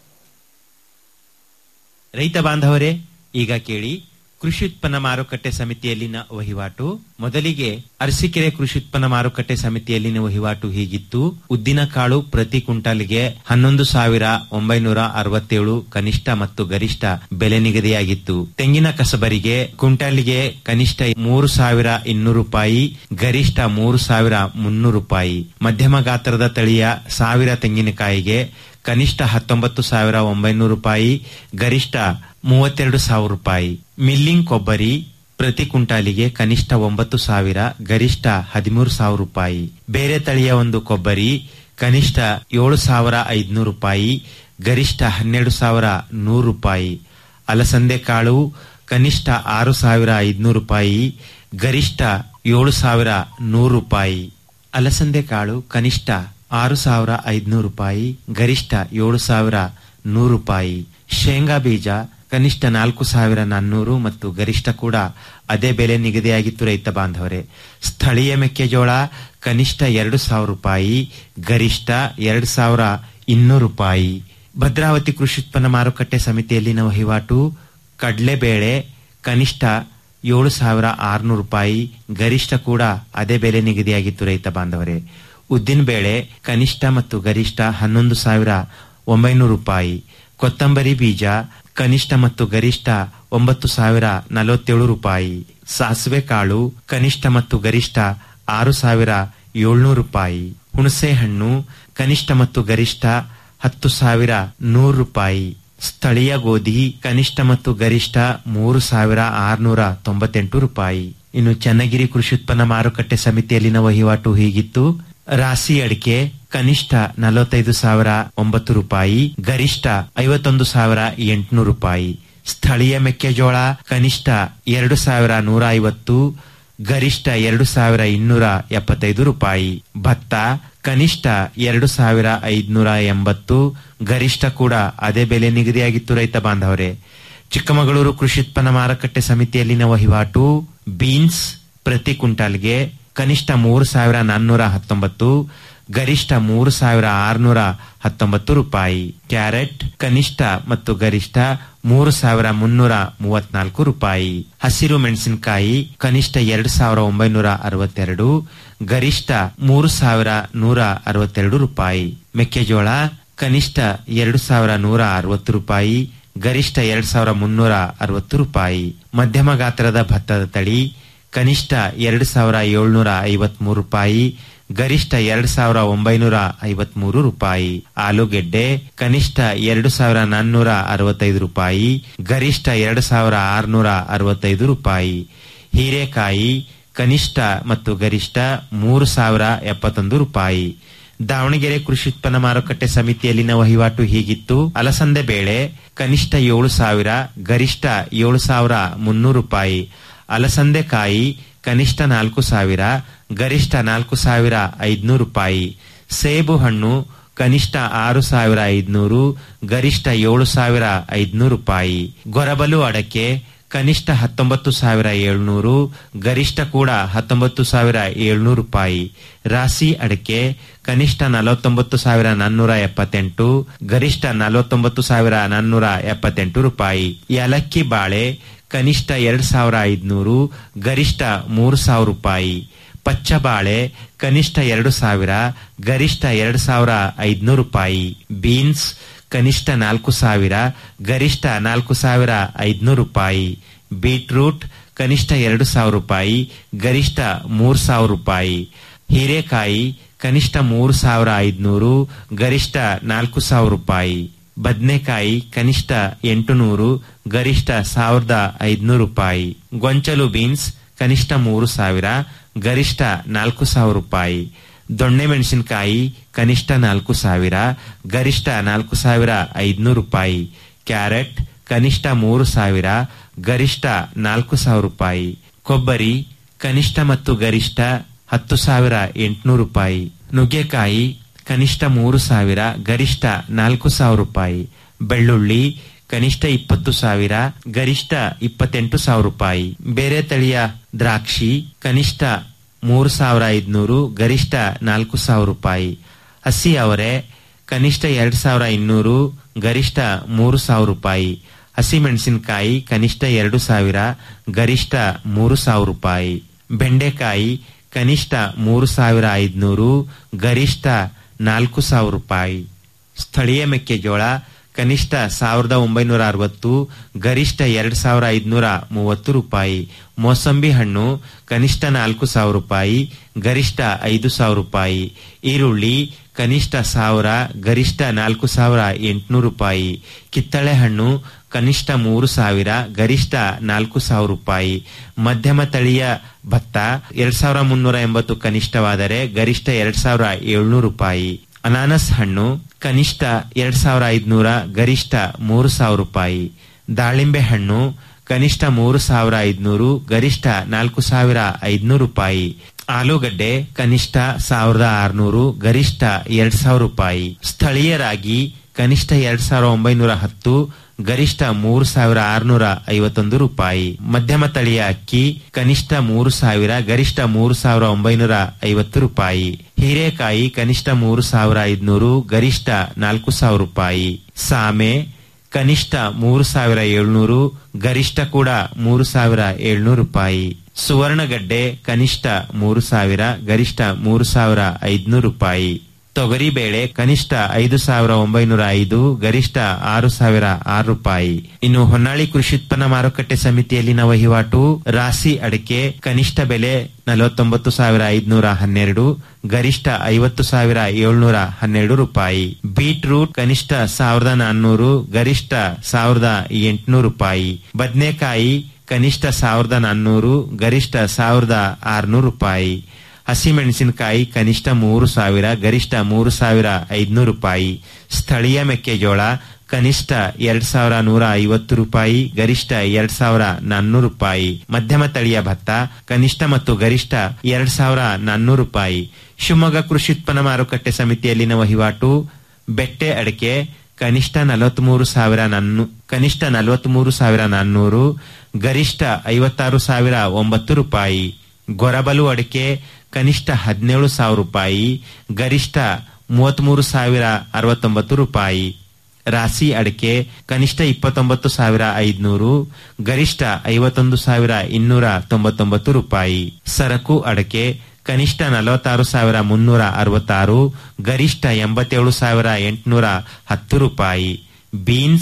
ರೈತ ಬಾಂಧವರೇ ಈಗ ಕೇಳಿ ಕೃಷಿ ಉತ್ಪನ್ನ ಮಾರುಕಟ್ಟೆ ಸಮಿತಿಯಲ್ಲಿನ ವಹಿವಾಟು ಮೊದಲಿಗೆ ಅರಸೀಕೆರೆ ಕೃಷಿ ಉತ್ಪನ್ನ ಮಾರುಕಟ್ಟೆ ಸಮಿತಿಯಲ್ಲಿನ ವಹಿವಾಟು ಹೀಗಿತ್ತು ಉದ್ದಿನ ಕಾಳು ಪ್ರತಿ ಕ್ವಿಂಟಾಲ್ಗೆ ಹನ್ನೊಂದು ಸಾವಿರ ಒಂಬೈನೂರ ಅರವತ್ತೇಳು ಕನಿಷ್ಠ ಮತ್ತು ಗರಿಷ್ಠ ಬೆಲೆ ನಿಗದಿಯಾಗಿತ್ತು ತೆಂಗಿನ ಕಸಬರಿಗೆ ಕ್ವಿಂಟಾಲ್ಗೆ ಕನಿಷ್ಠ ಮೂರು ಸಾವಿರ ಇನ್ನೂರು ರೂಪಾಯಿ ಗರಿಷ್ಠ ಮೂರು ಸಾವಿರ ಮುನ್ನೂರು ರೂಪಾಯಿ ಮಧ್ಯಮ ಗಾತ್ರದ ತಳಿಯ ಸಾವಿರ ತೆಂಗಿನಕಾಯಿಗೆ ಕನಿಷ್ಠ ಹತ್ತೊಂಬತ್ತು ಸಾವಿರ ಒಂಬೈನೂರು ರೂಪಾಯಿ ಗರಿಷ್ಠ ಮೂವತ್ತೆರಡು ಸಾವಿರ ರೂಪಾಯಿ ಮಿಲ್ಲಿಂಗ್ ಕೊಬ್ಬರಿ ಪ್ರತಿ ಕ್ವಿಂಟಾಲಿಗೆ ಕನಿಷ್ಠ ಒಂಬತ್ತು ಸಾವಿರ ಗರಿಷ್ಠ ಹದಿಮೂರು ಸಾವಿರ ರೂಪಾಯಿ ಬೇರೆ ತಳಿಯ ಒಂದು ಕೊಬ್ಬರಿ ಕನಿಷ್ಠ ಏಳು ಸಾವಿರ ಐದುನೂರು ರೂಪಾಯಿ ಗರಿಷ್ಠ ಹನ್ನೆರಡು ಸಾವಿರ ನೂರು ರೂಪಾಯಿ ಅಲಸಂದೆ ಕಾಳು ಕನಿಷ್ಠ ಆರು ಸಾವಿರ ಐದುನೂರು ರೂಪಾಯಿ ಗರಿಷ್ಠ ಏಳು ಸಾವಿರ ನೂರು ರೂಪಾಯಿ ಅಲಸಂದೆ ಕಾಳು ಕನಿಷ್ಠ ಆರು ಸಾವಿರ ಐದುನೂರು ರೂಪಾಯಿ ಗರಿಷ್ಠ ಏಳು ಸಾವಿರ ನೂರು ರೂಪಾಯಿ ಶೇಂಗಾ ಬೀಜ ಕನಿಷ್ಠ ನಾಲ್ಕು ಸಾವಿರ ನಾನ್ನೂರು ಮತ್ತು ಗರಿಷ್ಠ ಕೂಡ ಅದೇ ಬೆಲೆ ನಿಗದಿಯಾಗಿತ್ತು ರೈತ ಬಾಂಧವರೇ ಸ್ಥಳೀಯ ಮೆಕ್ಕೆಜೋಳ ಕನಿಷ್ಠ ಎರಡು ಸಾವಿರ ರೂಪಾಯಿ ಗರಿಷ್ಠ ಎರಡು ಸಾವಿರ ಇನ್ನೂರು ರೂಪಾಯಿ ಭದ್ರಾವತಿ ಕೃಷಿ ಉತ್ಪನ್ನ ಮಾರುಕಟ್ಟೆ ಸಮಿತಿಯಲ್ಲಿನ ವಹಿವಾಟು ಕಡಲೆಬೇಳೆ ಕನಿಷ್ಠ ಏಳು ಸಾವಿರ ಆರುನೂರು ರೂಪಾಯಿ ಗರಿಷ್ಠ ಕೂಡ ಅದೇ ಬೆಲೆ ನಿಗದಿಯಾಗಿತ್ತು ರೈತ ಬಾಂಧವರೇ ಉದ್ದಿನಬೇಳೆ ಕನಿಷ್ಠ ಮತ್ತು ಗರಿಷ್ಠ ಹನ್ನೊಂದು ಸಾವಿರ ಒಂಬೈನೂರು ರೂಪಾಯಿ ಕೊತ್ತಂಬರಿ ಬೀಜ ಕನಿಷ್ಠ ಮತ್ತು ಗರಿಷ್ಠ ಒಂಬತ್ತು ಸಾವಿರ ನಲವತ್ತೇಳು ರೂಪಾಯಿ ಸಾಸಿವೆ ಕಾಳು ಕನಿಷ್ಠ ಮತ್ತು ಗರಿಷ್ಠ ಆರು ಸಾವಿರ ಏಳ್ನೂರು ರೂಪಾಯಿ ಹುಣಸೆ ಹಣ್ಣು ಕನಿಷ್ಠ ಮತ್ತು ಗರಿಷ್ಠ ಹತ್ತು ಸಾವಿರ ನೂರು ರೂಪಾಯಿ ಸ್ಥಳೀಯ ಗೋಧಿ ಕನಿಷ್ಠ ಮತ್ತು ಗರಿಷ್ಠ ಮೂರು ಸಾವಿರ ಆರುನೂರ ತೊಂಬತ್ತೆಂಟು ರೂಪಾಯಿ ಇನ್ನು ಚನ್ನಗಿರಿ ಕೃಷಿ ಉತ್ಪನ್ನ ಮಾರುಕಟ್ಟೆ ಸಮಿತಿಯಲ್ಲಿನ ವಹಿವಾಟು ಹೀಗಿತ್ತು ರಾಸಿ ಅಡಿಕೆ ಕನಿಷ್ಠ ನಲವತ್ತೈದು ಸಾವಿರ ಒಂಬತ್ತು ರೂಪಾಯಿ ಗರಿಷ್ಠ ಐವತ್ತೊಂದು ಸಾವಿರ ಎಂಟುನೂರು ರೂಪಾಯಿ ಸ್ಥಳೀಯ ಮೆಕ್ಕೆಜೋಳ ಕನಿಷ್ಠ ಎರಡು ಸಾವಿರ ನೂರ ಐವತ್ತು ಗರಿಷ್ಠ ಎರಡು ಸಾವಿರ ಇನ್ನೂರ ಎಪ್ಪತ್ತೈದು ರೂಪಾಯಿ ಭತ್ತ ಕನಿಷ್ಠ ಎರಡು ಸಾವಿರ ಐದುನೂರ ಎಂಬತ್ತು ಗರಿಷ್ಠ ಕೂಡ ಅದೇ ಬೆಲೆ ನಿಗದಿಯಾಗಿತ್ತು ರೈತ ಬಾಂಧವರೇ ಚಿಕ್ಕಮಗಳೂರು ಕೃಷಿ ಉತ್ಪನ್ನ ಮಾರುಕಟ್ಟೆ ಸಮಿತಿಯಲ್ಲಿನ ವಹಿವಾಟು ಬೀನ್ಸ್ ಪ್ರತಿ ಕ್ವಿಂಟಾಲ್ಗೆ ಕನಿಷ್ಠ ಮೂರು ಸಾವಿರ ನಾನ್ನೂರ ಹತ್ತೊಂಬತ್ತು ಗರಿಷ್ಠ ಮೂರು ಸಾವಿರ ಆರುನೂರ ಹತ್ತೊಂಬತ್ತು ರೂಪಾಯಿ ಕ್ಯಾರೆಟ್ ಕನಿಷ್ಠ ಮತ್ತು ಗರಿಷ್ಠ ಮೂರು ಸಾವಿರ ಮುನ್ನೂರ ಮೂವತ್ನಾಲ್ಕು ರೂಪಾಯಿ ಹಸಿರು ಮೆಣಸಿನಕಾಯಿ ಕನಿಷ್ಠ ಎರಡು ಸಾವಿರ ಒಂಬೈನೂರ ಅರವತ್ತೆರಡು ಗರಿಷ್ಠ ಮೂರು ಸಾವಿರ ನೂರ ಅರವತ್ತೆರಡು ರೂಪಾಯಿ ಮೆಕ್ಕೆಜೋಳ ಕನಿಷ್ಠ ಎರಡು ಸಾವಿರ ನೂರ ಅರವತ್ತು ರೂಪಾಯಿ ಗರಿಷ್ಠ ಎರಡು ಸಾವಿರ ಮುನ್ನೂರ ಅರವತ್ತು ರೂಪಾಯಿ ಮಧ್ಯಮ ಗಾತ್ರದ ಭತ್ತದ ತಳಿ ಕನಿಷ್ಠ ಎರಡು ಸಾವಿರ ಏಳ್ನೂರ ಐವತ್ಮೂರು ರೂಪಾಯಿ ಗರಿಷ್ಠ ಎರಡ್ ಸಾವಿರ ಒಂಬೈನೂರ ಐವತ್ಮೂರು ರೂಪಾಯಿ ಆಲೂಗೆಡ್ಡೆ ಕನಿಷ್ಠ ಎರಡು ಸಾವಿರ ನಾನ್ನೂರ ಅರವತ್ತೈದು ರೂಪಾಯಿ ಗರಿಷ್ಠ ಎರಡು ಸಾವಿರ ಆರುನೂರ ಅರವತ್ತೈದು ರೂಪಾಯಿ ಹೀರೆಕಾಯಿ ಕನಿಷ್ಠ ಮತ್ತು ಗರಿಷ್ಠ ಮೂರು ಸಾವಿರ ಎಪ್ಪತ್ತೊಂದು ರೂಪಾಯಿ ದಾವಣಗೆರೆ ಕೃಷಿ ಉತ್ಪನ್ನ ಮಾರುಕಟ್ಟೆ ಸಮಿತಿಯಲ್ಲಿನ ವಹಿವಾಟು ಹೀಗಿತ್ತು ಅಲಸಂದೆ ಬೇಳೆ ಕನಿಷ್ಠ ಏಳು ಸಾವಿರ ಗರಿಷ್ಠ ಏಳು ಸಾವಿರ ಮುನ್ನೂರು ರೂಪಾಯಿ ಅಲಸಂದೆ ಕಾಯಿ ಕನಿಷ್ಠ ನಾಲ್ಕು ಸಾವಿರ ಗರಿಷ್ಠ ನಾಲ್ಕು ಸಾವಿರ ಐದ್ನೂರು ರೂಪಾಯಿ ಸೇಬು ಹಣ್ಣು ಕನಿಷ್ಠ ಆರು ಸಾವಿರ ಐದ್ನೂರು ಗರಿಷ್ಠ ಏಳು ಸಾವಿರ ಐದ್ನೂರು ರೂಪಾಯಿ ಗೊರಬಲು ಅಡಕೆ ಕನಿಷ್ಠ ಹತ್ತೊಂಬತ್ತು ಸಾವಿರ ಏಳ್ನೂರು ಗರಿಷ್ಠ ಕೂಡ ಹತ್ತೊಂಬತ್ತು ಸಾವಿರ ಏಳ್ನೂರು ರೂಪಾಯಿ ರಾಸಿ ಅಡಕೆ ಕನಿಷ್ಠ ನಲವತ್ತೊಂಬತ್ತು ಸಾವಿರ ನಾನ್ನೂರ ಎಪ್ಪತ್ತೆಂಟು ಗರಿಷ್ಠ ನಲವತ್ತೊಂಬತ್ತು ಸಾವಿರ ನಾನ್ನೂರ ಎಪ್ಪತ್ತೆಂಟು ರೂಪಾಯಿ ಏಲಕ್ಕಿ ಬಾಳೆ ಕನಿಷ್ಠ ಎರಡ್ ಸಾವಿರ ಐದ್ನೂರು ಗರಿಷ್ಠ ಮೂರು ಸಾವಿರ ರೂಪಾಯಿ ಪಚ್ಚಬಾಳೆ ಕನಿಷ್ಠ ಎರಡು ಸಾವಿರ ಗರಿಷ್ಠ ಎರಡು ಸಾವಿರ ಐದ್ನೂರು ರೂಪಾಯಿ ಬೀನ್ಸ್ ಕನಿಷ್ಠ ನಾಲ್ಕು ಸಾವಿರ ಗರಿಷ್ಠ ನಾಲ್ಕು ಸಾವಿರ ಐದ್ನೂರು ರೂಪಾಯಿ ಬೀಟ್ರೂಟ್ ಕನಿಷ್ಠ ಎರಡು ಸಾವಿರ ರೂಪಾಯಿ ಗರಿಷ್ಠ ಮೂರು ಸಾವಿರ ರೂಪಾಯಿ ಹೀರೆಕಾಯಿ ಕನಿಷ್ಠ ಮೂರು ಸಾವಿರ ಐದ್ನೂರು ಗರಿಷ್ಠ ನಾಲ್ಕು ಸಾವಿರ ರೂಪಾಯಿ ಬದನೆಕಾಯಿ ಕನಿಷ್ಠ ಎಂಟುನೂರು ಗರಿಷ್ಠ ಸಾವಿರದ ಐದ್ನೂರು ರೂಪಾಯಿ ಗೊಂಚಲು ಬೀನ್ಸ್ ಕನಿಷ್ಠ ಮೂರು ಸಾವಿರ ಗರಿಷ್ಠ ನಾಲ್ಕು ಸಾವಿರ ರೂಪಾಯಿ ದೊಣ್ಣೆ ಮೆಣಸಿನಕಾಯಿ ಕನಿಷ್ಠ ನಾಲ್ಕು ಸಾವಿರ ಗರಿಷ್ಠ ನಾಲ್ಕು ಸಾವಿರ ಐದ್ನೂರು ರೂಪಾಯಿ ಕ್ಯಾರೆಟ್ ಕನಿಷ್ಠ ಮೂರು ಸಾವಿರ ಗರಿಷ್ಠ ನಾಲ್ಕು ಸಾವಿರ ರೂಪಾಯಿ ಕೊಬ್ಬರಿ ಕನಿಷ್ಠ ಮತ್ತು ಗರಿಷ್ಠ ಹತ್ತು ಸಾವಿರ ಎಂಟುನೂರು ರೂಪಾಯಿ ನುಗ್ಗೆಕಾಯಿ ಕನಿಷ್ಠ ಮೂರು ಸಾವಿರ ಗರಿಷ್ಠ ನಾಲ್ಕು ಸಾವಿರ ರೂಪಾಯಿ ಬೆಳ್ಳುಳ್ಳಿ ಕನಿಷ್ಠ ಇಪ್ಪತ್ತು ಸಾವಿರ ಗರಿಷ್ಠ ಇಪ್ಪತ್ತೆಂಟು ಸಾವಿರ ರೂಪಾಯಿ ಬೇರೆ ತಳಿಯ ದ್ರಾಕ್ಷಿ ಕನಿಷ್ಠ ಮೂರು ಸಾವಿರ ಐದ್ನೂರು ಗರಿಷ್ಠ ನಾಲ್ಕು ಸಾವಿರ ರೂಪಾಯಿ ಹಸಿ ಅವರೆ ಕನಿಷ್ಠ ಎರಡ್ ಸಾವಿರ ಇನ್ನೂರು ಗರಿಷ್ಠ ಮೂರು ಸಾವಿರ ರೂಪಾಯಿ ಹಸಿ ಮೆಣಸಿನಕಾಯಿ ಕನಿಷ್ಠ ಎರಡು ಸಾವಿರ ಗರಿಷ್ಠ ಮೂರು ಸಾವಿರ ರೂಪಾಯಿ ಬೆಂಡೆಕಾಯಿ ಕನಿಷ್ಠ ಮೂರು ಸಾವಿರ ಐದ್ನೂರು ಗರಿಷ್ಠ ನಾಲ್ಕು ಸಾವಿರ ರೂಪಾಯಿ ಸ್ಥಳೀಯ ಮೆಕ್ಕೆಜೋಳ ಕನಿಷ್ಠ ಸಾವಿರದ ಒಂಬೈನೂರ ಅರವತ್ತು ಗರಿಷ್ಠ ಎರಡ್ ಸಾವಿರ ಐದ್ನೂರ ಮೂವತ್ತು ರೂಪಾಯಿ ಮೋಸಂಬಿ ಹಣ್ಣು ಕನಿಷ್ಠ ನಾಲ್ಕು ಸಾವಿರ ರೂಪಾಯಿ ಗರಿಷ್ಠ ಐದು ಸಾವಿರ ರೂಪಾಯಿ ಈರುಳ್ಳಿ ಕನಿಷ್ಠ ಸಾವಿರ ಗರಿಷ್ಠ ನಾಲ್ಕು ಸಾವಿರ ಎಂಟುನೂರು ರೂಪಾಯಿ ಕಿತ್ತಳೆ ಹಣ್ಣು ಕನಿಷ್ಠ ಮೂರು ಸಾವಿರ ಗರಿಷ್ಠ ನಾಲ್ಕು ಸಾವಿರ ರೂಪಾಯಿ ಮಧ್ಯಮ ತಳಿಯ ಭತ್ತ ಎರಡ್ ಸಾವಿರ ಮುನ್ನೂರ ಎಂಬತ್ತು ಕನಿಷ್ಠವಾದರೆ ಗರಿಷ್ಠ ಎರಡ್ ಸಾವಿರ ಏಳ್ನೂರು ರೂಪಾಯಿ ಅನಾನಸ್ ಹಣ್ಣು ಕನಿಷ್ಠ ಎರಡ್ ಸಾವಿರ ಐದ್ನೂರ ಗರಿಷ್ಠ ಮೂರು ಸಾವಿರ ರೂಪಾಯಿ ದಾಳಿಂಬೆ ಹಣ್ಣು ಕನಿಷ್ಠ ಮೂರು ಸಾವಿರ ಐದ್ನೂರು ಗರಿಷ್ಠ ನಾಲ್ಕು ಸಾವಿರ ಐದ್ನೂರು ರೂಪಾಯಿ ಆಲೂಗಡ್ಡೆ ಕನಿಷ್ಠ ಸಾವಿರದ ಆರ್ನೂರು ಗರಿಷ್ಠ ಎರಡ್ ಸಾವಿರ ರೂಪಾಯಿ ಸ್ಥಳೀಯ ರಾಗಿ ಕನಿಷ್ಠ ಎರಡ್ ಸಾವಿರ ಒಂಬೈನೂರ ಹತ್ತು ಗರಿಷ್ಠ ಮೂರು ಸಾವಿರ ಆರುನೂರ ಐವತ್ತೊಂದು ರೂಪಾಯಿ ಮಧ್ಯಮ ತಳಿಯ ಅಕ್ಕಿ ಕನಿಷ್ಠ ಮೂರು ಸಾವಿರ ಗರಿಷ್ಠ ಮೂರು ಸಾವಿರ ಒಂಬೈನೂರ ಐವತ್ತು ರೂಪಾಯಿ ಹೀರೆಕಾಯಿ ಕನಿಷ್ಠ ಮೂರು ಸಾವಿರ ಐದ್ನೂರು ಗರಿಷ್ಠ ನಾಲ್ಕು ಸಾವಿರ ರೂಪಾಯಿ ಸಾಮೆ ಕನಿಷ್ಠ ಮೂರು ಸಾವಿರ ಏಳ್ನೂರು ಗರಿಷ್ಠ ಕೂಡ ಮೂರು ಸಾವಿರ ಏಳ್ನೂರು ರೂಪಾಯಿ ಸುವರ್ಣಗಡ್ಡೆ ಕನಿಷ್ಠ ಮೂರು ಸಾವಿರ ಗರಿಷ್ಠ ಮೂರು ಸಾವಿರ ಐದ್ನೂರು ರೂಪಾಯಿ ತೊಗರಿಬೇಳೆ ಕನಿಷ್ಠ ಐದು ಸಾವಿರ ಒಂಬೈನೂರ ಐದು ಗರಿಷ್ಠ ಆರು ಸಾವಿರ ಆರು ರೂಪಾಯಿ ಇನ್ನು ಹೊನ್ನಾಳಿ ಕೃಷಿ ಉತ್ಪನ್ನ ಮಾರುಕಟ್ಟೆ ಸಮಿತಿಯಲ್ಲಿನ ವಹಿವಾಟು ರಾಸಿ ಅಡಿಕೆ ಕನಿಷ್ಠ ಬೆಲೆ ನಲವತ್ತೊಂಬತ್ತು ಸಾವಿರ ಐದ್ನೂರ ಹನ್ನೆರಡು ಗರಿಷ್ಠ ಐವತ್ತು ಸಾವಿರ ಏಳ್ನೂರ ಹನ್ನೆರಡು ರೂಪಾಯಿ ಬೀಟ್ರೂಟ್ ಕನಿಷ್ಠ ಸಾವಿರದ ನಾನ್ನೂರು ಗರಿಷ್ಠ ಸಾವಿರದ ಎಂಟುನೂರು ರೂಪಾಯಿ ಬದನೆಕಾಯಿ ಕನಿಷ್ಠ ಸಾವಿರದ ನಾನ್ನೂರು ಗರಿಷ್ಠ ಸಾವಿರದ ಆರ್ನೂರು ರೂಪಾಯಿ ಹಸಿಮೆಣಸಿನಕಾಯಿ ಕನಿಷ್ಠ ಮೂರು ಸಾವಿರ ಗರಿಷ್ಠ ಮೂರು ಸಾವಿರ ಐದ್ನೂರು ರೂಪಾಯಿ ಸ್ಥಳೀಯ ಮೆಕ್ಕೆಜೋಳ ಕನಿಷ್ಠ ಎರಡ್ ಸಾವಿರ ನೂರ ಐವತ್ತು ರೂಪಾಯಿ ಗರಿಷ್ಠ ಎರಡ್ ಸಾವಿರ ನಾನ್ನೂರು ರೂಪಾಯಿ ಮಧ್ಯಮ ತಳಿಯ ಭತ್ತ ಕನಿಷ್ಠ ಮತ್ತು ಗರಿಷ್ಠ ಎರಡ್ ಸಾವಿರ ನಾನ್ನೂರು ರೂಪಾಯಿ ಶಿವಮೊಗ್ಗ ಕೃಷಿ ಉತ್ಪನ್ನ ಮಾರುಕಟ್ಟೆ ಸಮಿತಿಯಲ್ಲಿನ ವಹಿವಾಟು ಬೆಟ್ಟೆ ಅಡಿಕೆ ಕನಿಷ್ಠ ನಲವತ್ಮೂರು ಸಾವಿರ ನನ್ನು ಕನಿಷ್ಠ ನಲವತ್ಮೂರು ಸಾವಿರ ನಾನ್ನೂರು ಗರಿಷ್ಠ ಐವತ್ತಾರು ಸಾವಿರ ಒಂಬತ್ತು ರೂಪಾಯಿ ಗೊರಬಲು ಅಡಿಕೆ ಕನಿಷ್ಠ ಹದಿನೇಳು ಸಾವಿರ ರೂಪಾಯಿ ಗರಿಷ್ಠ ಮೂವತ್ಮೂರು ಸಾವಿರ ಅರವತ್ತೊಂಬತ್ತು ರೂಪಾಯಿ ರಾಸಿ ಅಡಿಕೆ ಕನಿಷ್ಠ ಇಪ್ಪತ್ತೊಂಬತ್ತು ಸಾವಿರ ಐದ್ನೂರು ಗರಿಷ್ಠ ಐವತ್ತೊಂದು ಸಾವಿರ ಇನ್ನೂರ ತೊಂಬತ್ತೊಂಬತ್ತು ರೂಪಾಯಿ ಸರಕು ಅಡಕೆ ಕನಿಷ್ಠ ನಲವತ್ತಾರು ಸಾವಿರ ಮುನ್ನೂರ ಅರವತ್ತಾರು ಗರಿಷ್ಠ ಎಂಬತ್ತೇಳು ಸಾವಿರ ಎಂಟುನೂರ ಹತ್ತು ರೂಪಾಯಿ ಬೀನ್ಸ್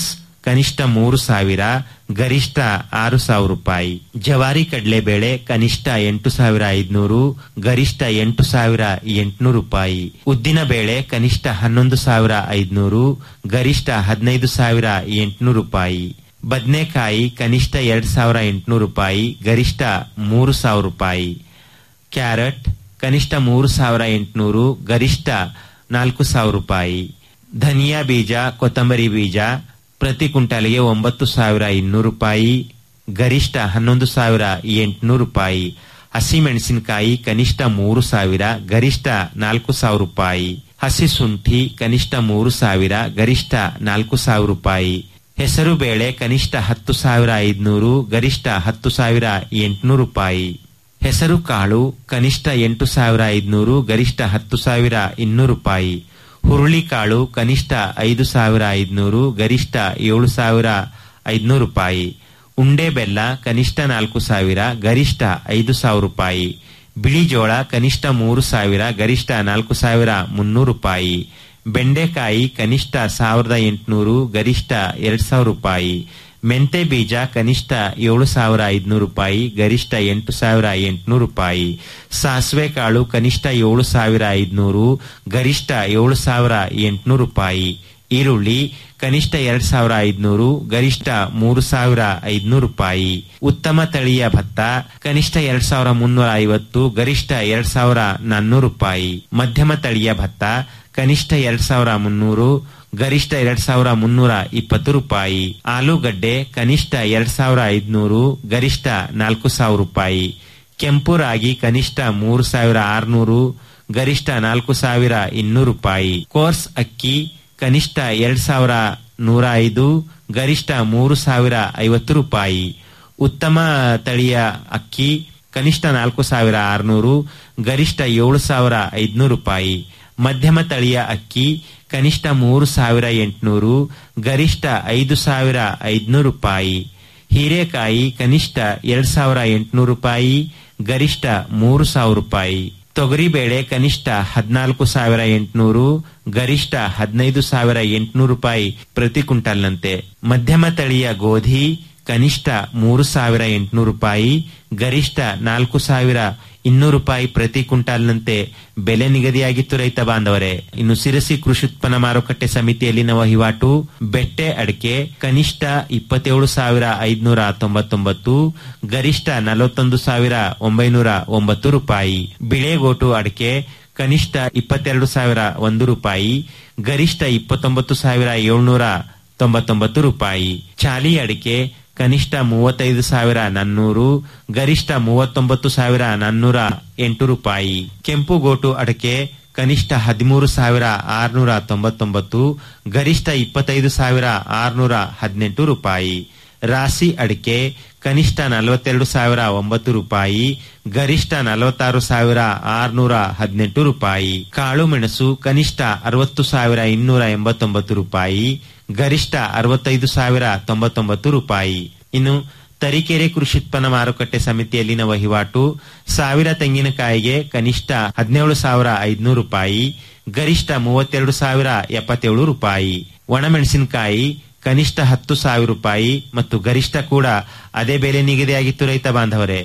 ಕನಿಷ್ಠ ಮೂರು ಸಾವಿರ ಗರಿಷ್ಠ ಆರು ಸಾವಿರ ರೂಪಾಯಿ ಜವಾರಿ ಕಡಲೆಬೇಳೆ ಕನಿಷ್ಠ ಎಂಟು ಸಾವಿರ ಐದುನೂರು ಗರಿಷ್ಠ ಎಂಟು ಸಾವಿರ ಎಂಟುನೂರು ರೂಪಾಯಿ ಉದ್ದಿನ ಬೇಳೆ ಕನಿಷ್ಠ ಹನ್ನೊಂದು ಸಾವಿರ ಐದುನೂರು ಗರಿಷ್ಠ ಹದಿನೈದು ಸಾವಿರ ಎಂಟುನೂರು ರೂಪಾಯಿ ಬದನೆಕಾಯಿ ಕನಿಷ್ಠ ಎರಡ್ ಸಾವಿರ ಎಂಟುನೂರು ರೂಪಾಯಿ ಗರಿಷ್ಠ ಮೂರು ಸಾವಿರ ರೂಪಾಯಿ ಕ್ಯಾರೆಟ್ ಕನಿಷ್ಠ ಮೂರು ಸಾವಿರ ಎಂಟುನೂರು ಗರಿಷ್ಠ ನಾಲ್ಕು ಸಾವಿರ ರೂಪಾಯಿ ಧನಿಯಾ ಬೀಜ ಕೊತ್ತಂಬರಿ ಬೀಜ ಪ್ರತಿ ಕ್ವಿಂಟಾಲಿಗೆ ಒಂಬತ್ತು ಸಾವಿರ ಇನ್ನೂರು ರೂಪಾಯಿ ಗರಿಷ್ಠ ಹನ್ನೊಂದು ಸಾವಿರ ಎಂಟುನೂರು ರೂಪಾಯಿ ಹಸಿಮೆಣಸಿನಕಾಯಿ ಕನಿಷ್ಠ ಮೂರು ಸಾವಿರ ಗರಿಷ್ಠ ನಾಲ್ಕು ಸಾವಿರ ರೂಪಾಯಿ ಹಸಿ ಶುಂಠಿ ಕನಿಷ್ಠ ಮೂರು ಸಾವಿರ ಗರಿಷ್ಠ ನಾಲ್ಕು ಸಾವಿರ ರೂಪಾಯಿ ಹೆಸರು ಬೇಳೆ ಕನಿಷ್ಠ ಹತ್ತು ಸಾವಿರ ಐದುನೂರು ಗರಿಷ್ಠ ಹತ್ತು ಸಾವಿರ ಎಂಟುನೂರು ರೂಪಾಯಿ ಹೆಸರು ಕಾಳು ಕನಿಷ್ಠ ಎಂಟು ಸಾವಿರ ಐದುನೂರು ಗರಿಷ್ಠ ಹತ್ತು ಸಾವಿರ ಇನ್ನೂರು ರೂಪಾಯಿ ಹುರುಳಿಕಾಳು ಕನಿಷ್ಠ ಐದು ಸಾವಿರ ಐದುನೂರು ಗರಿಷ್ಠ ಏಳು ಸಾವಿರ ಐದುನೂರು ರೂಪಾಯಿ ಉಂಡೆ ಬೆಲ್ಲ ಕನಿಷ್ಠ ನಾಲ್ಕು ಸಾವಿರ ಗರಿಷ್ಠ ಐದು ಸಾವಿರ ರೂಪಾಯಿ ಬಿಳಿ ಜೋಳ ಕನಿಷ್ಠ ಮೂರು ಸಾವಿರ ಗರಿಷ್ಠ ನಾಲ್ಕು ಸಾವಿರ ಮುನ್ನೂರು ರೂಪಾಯಿ ಬೆಂಡೆಕಾಯಿ ಕನಿಷ್ಠ ಸಾವಿರದ ಎಂಟುನೂರು ಗರಿಷ್ಠ ಎರಡ್ ಸಾವಿರ ರೂಪಾಯಿ ಮೆಂತೆ ಬೀಜ ಕನಿಷ್ಠ ಏಳು ಸಾವಿರ ಐದುನೂರು ರೂಪಾಯಿ ಗರಿಷ್ಠ ಎಂಟು ಸಾವಿರ ಎಂಟುನೂರು ರೂಪಾಯಿ ಸಾಸಿವೆ ಕಾಳು ಕನಿಷ್ಠ ಏಳು ಸಾವಿರ ಐದುನೂರು ಗರಿಷ್ಠ ಏಳು ಸಾವಿರ ಎಂಟುನೂರು ರೂಪಾಯಿ ಈರುಳ್ಳಿ ಕನಿಷ್ಠ ಎರಡ್ ಸಾವಿರ ಐದುನೂರು ಗರಿಷ್ಠ ಮೂರು ಸಾವಿರ ಐದುನೂರು ರೂಪಾಯಿ ಉತ್ತಮ ತಳಿಯ ಭತ್ತ ಕನಿಷ್ಠ ಎರಡ್ ಸಾವಿರ ಮುನ್ನೂರ ಐವತ್ತು ಗರಿಷ್ಠ ಎರಡ್ ಸಾವಿರ ನಾನ್ನೂರು ರೂಪಾಯಿ ಮಧ್ಯಮ ತಳಿಯ ಭತ್ತ ಕನಿಷ್ಠ ಎರಡ್ ಸಾವಿರ ಮುನ್ನೂರು ಗರಿಷ್ಠ ಎರಡ್ ಸಾವಿರ ಮುನ್ನೂರ ಇಪ್ಪತ್ತು ರೂಪಾಯಿ ಆಲೂಗಡ್ಡೆ ಕನಿಷ್ಠ ಎರಡ್ ಸಾವಿರ ಐದುನೂರು ಗರಿಷ್ಠ ನಾಲ್ಕು ಸಾವಿರ ರೂಪಾಯಿ ಕೆಂಪು ರಾಗಿ ಕನಿಷ್ಠ ಮೂರು ಸಾವಿರ ಆರುನೂರು ಗರಿಷ್ಠ ನಾಲ್ಕು ಸಾವಿರ ಇನ್ನೂರು ರೂಪಾಯಿ ಕೋರ್ಸ್ ಅಕ್ಕಿ ಕನಿಷ್ಠ ಎರಡ್ ಸಾವಿರ ನೂರ ಐದು ಗರಿಷ್ಠ ಮೂರು ಸಾವಿರ ಐವತ್ತು ರೂಪಾಯಿ ಉತ್ತಮ ತಳಿಯ ಅಕ್ಕಿ ಕನಿಷ್ಠ ನಾಲ್ಕು ಸಾವಿರ ಆರುನೂರು ಗರಿಷ್ಠ ಏಳು ಸಾವಿರ ಐದುನೂರು ರೂಪಾಯಿ ಮಧ್ಯಮ ತಳಿಯ ಅಕ್ಕಿ ಕನಿಷ್ಠ ಮೂರು ಸಾವಿರ ಎಂಟುನೂರು ಗರಿಷ್ಠ ಐದು ಸಾವಿರ ಐದುನೂರು ರೂಪಾಯಿ ಹೀರೆಕಾಯಿ ಕನಿಷ್ಠ ಎರಡ್ ಸಾವಿರ ಎಂಟುನೂರು ರೂಪಾಯಿ ಗರಿಷ್ಠ ಮೂರು ಸಾವಿರ ರೂಪಾಯಿ ತೊಗರಿಬೇಳೆ ಕನಿಷ್ಠ ಹದಿನಾಲ್ಕು ಸಾವಿರ ಎಂಟುನೂರು ಗರಿಷ್ಠ ಹದಿನೈದು ಸಾವಿರ ಎಂಟುನೂರು ರೂಪಾಯಿ ಪ್ರತಿ ಕ್ವಿಂಟಾಲ್ನಂತೆ ಮಧ್ಯಮ ತಳಿಯ ಗೋಧಿ ಕನಿಷ್ಠ ಮೂರು ಸಾವಿರ ಎಂಟುನೂರು ರೂಪಾಯಿ ಗರಿಷ್ಠ ನಾಲ್ಕು ಸಾವಿರ ಇನ್ನೂರು ರೂಪಾಯಿ ಪ್ರತಿ ಕ್ವಿಂಟಾಲ್ನಂತೆ ಬೆಲೆ ನಿಗದಿಯಾಗಿತ್ತು ರೈತ ಬಾಂಧವರೇ ಇನ್ನು ಸಿರಸಿ ಕೃಷಿ ಉತ್ಪನ್ನ ಮಾರುಕಟ್ಟೆ ಸಮಿತಿಯಲ್ಲಿನ ವಹಿವಾಟು ಬೆಟ್ಟೆ ಅಡಿಕೆ ಕನಿಷ್ಠ ಇಪ್ಪತ್ತೇಳು ಸಾವಿರ ಐದುನೂರ ತೊಂಬತ್ತೊಂಬತ್ತು ಗರಿಷ್ಠ ನಲವತ್ತೊಂದು ಸಾವಿರ ಒಂಬೈನೂರ ಒಂಬತ್ತು ರೂಪಾಯಿ ಬಿಳೆಗೋಟು ಅಡಿಕೆ ಕನಿಷ್ಠ ಇಪ್ಪತ್ತೆರಡು ಸಾವಿರ ಒಂದು ರೂಪಾಯಿ ಗರಿಷ್ಠ ಇಪ್ಪತ್ತೊಂಬತ್ತು ಸಾವಿರ ಏಳ್ನೂರ ತೊಂಬತ್ತೊಂಬತ್ತು ರೂಪಾಯಿ ಚಾಲಿ ಅಡಿಕೆ ಕನಿಷ್ಠ ಮೂವತ್ತೈದು ಸಾವಿರ ನಾನ್ನೂರು ಗರಿಷ್ಠ ಮೂವತ್ತೊಂಬತ್ತು ಸಾವಿರ ನಾನ್ನೂರ ಎಂಟು ರೂಪಾಯಿ ಕೆಂಪು ಗೋಟು ಅಡಕೆ ಕನಿಷ್ಠ ಹದಿಮೂರು ಸಾವಿರ ಆರುನೂರ ತೊಂಬತ್ತೊಂಬತ್ತು ಗರಿಷ್ಠ ಇಪ್ಪತ್ತೈದು ಸಾವಿರ ಆರುನೂರ ಹದಿನೆಂಟು ರೂಪಾಯಿ ರಾಸಿ ಅಡಿಕೆ ಕನಿಷ್ಠ ನಲವತ್ತೆರಡು ಸಾವಿರ ಒಂಬತ್ತು ರೂಪಾಯಿ ಗರಿಷ್ಠ ನಲವತ್ತಾರು ಸಾವಿರ ಆರುನೂರ ಹದಿನೆಂಟು ರೂಪಾಯಿ ಕಾಳು ಮೆಣಸು ಕನಿಷ್ಠ ಅರವತ್ತು ಸಾವಿರ ಇನ್ನೂರ ಎಂಬತ್ತೊಂಬತ್ತು ರೂಪಾಯಿ ಗರಿಷ್ಠ ಅರವತ್ತೈದು ಸಾವಿರ ತೊಂಬತ್ತೊಂಬತ್ತು ರೂಪಾಯಿ ಇನ್ನು ತರೀಕೆರೆ ಕೃಷಿ ಉತ್ಪನ್ನ ಮಾರುಕಟ್ಟೆ ಸಮಿತಿಯಲ್ಲಿನ ವಹಿವಾಟು ಸಾವಿರ ತೆಂಗಿನಕಾಯಿಗೆ ಕನಿಷ್ಠ ಹದಿನೇಳು ಸಾವಿರ ಐದುನೂರು ರೂಪಾಯಿ ಗರಿಷ್ಠ ಮೂವತ್ತೆರಡು ಸಾವಿರ ಎಪ್ಪತ್ತೇಳು ರೂಪಾಯಿ ಒಣಮೆಣಸಿನಕಾಯಿ ಕನಿಷ್ಠ ಹತ್ತು ಸಾವಿರ ರೂಪಾಯಿ ಮತ್ತು ಗರಿಷ್ಠ ಕೂಡ ಅದೇ ಬೆಲೆ ನಿಗದಿಯಾಗಿತ್ತು ರೈತ ಬಾಂಧವರೇ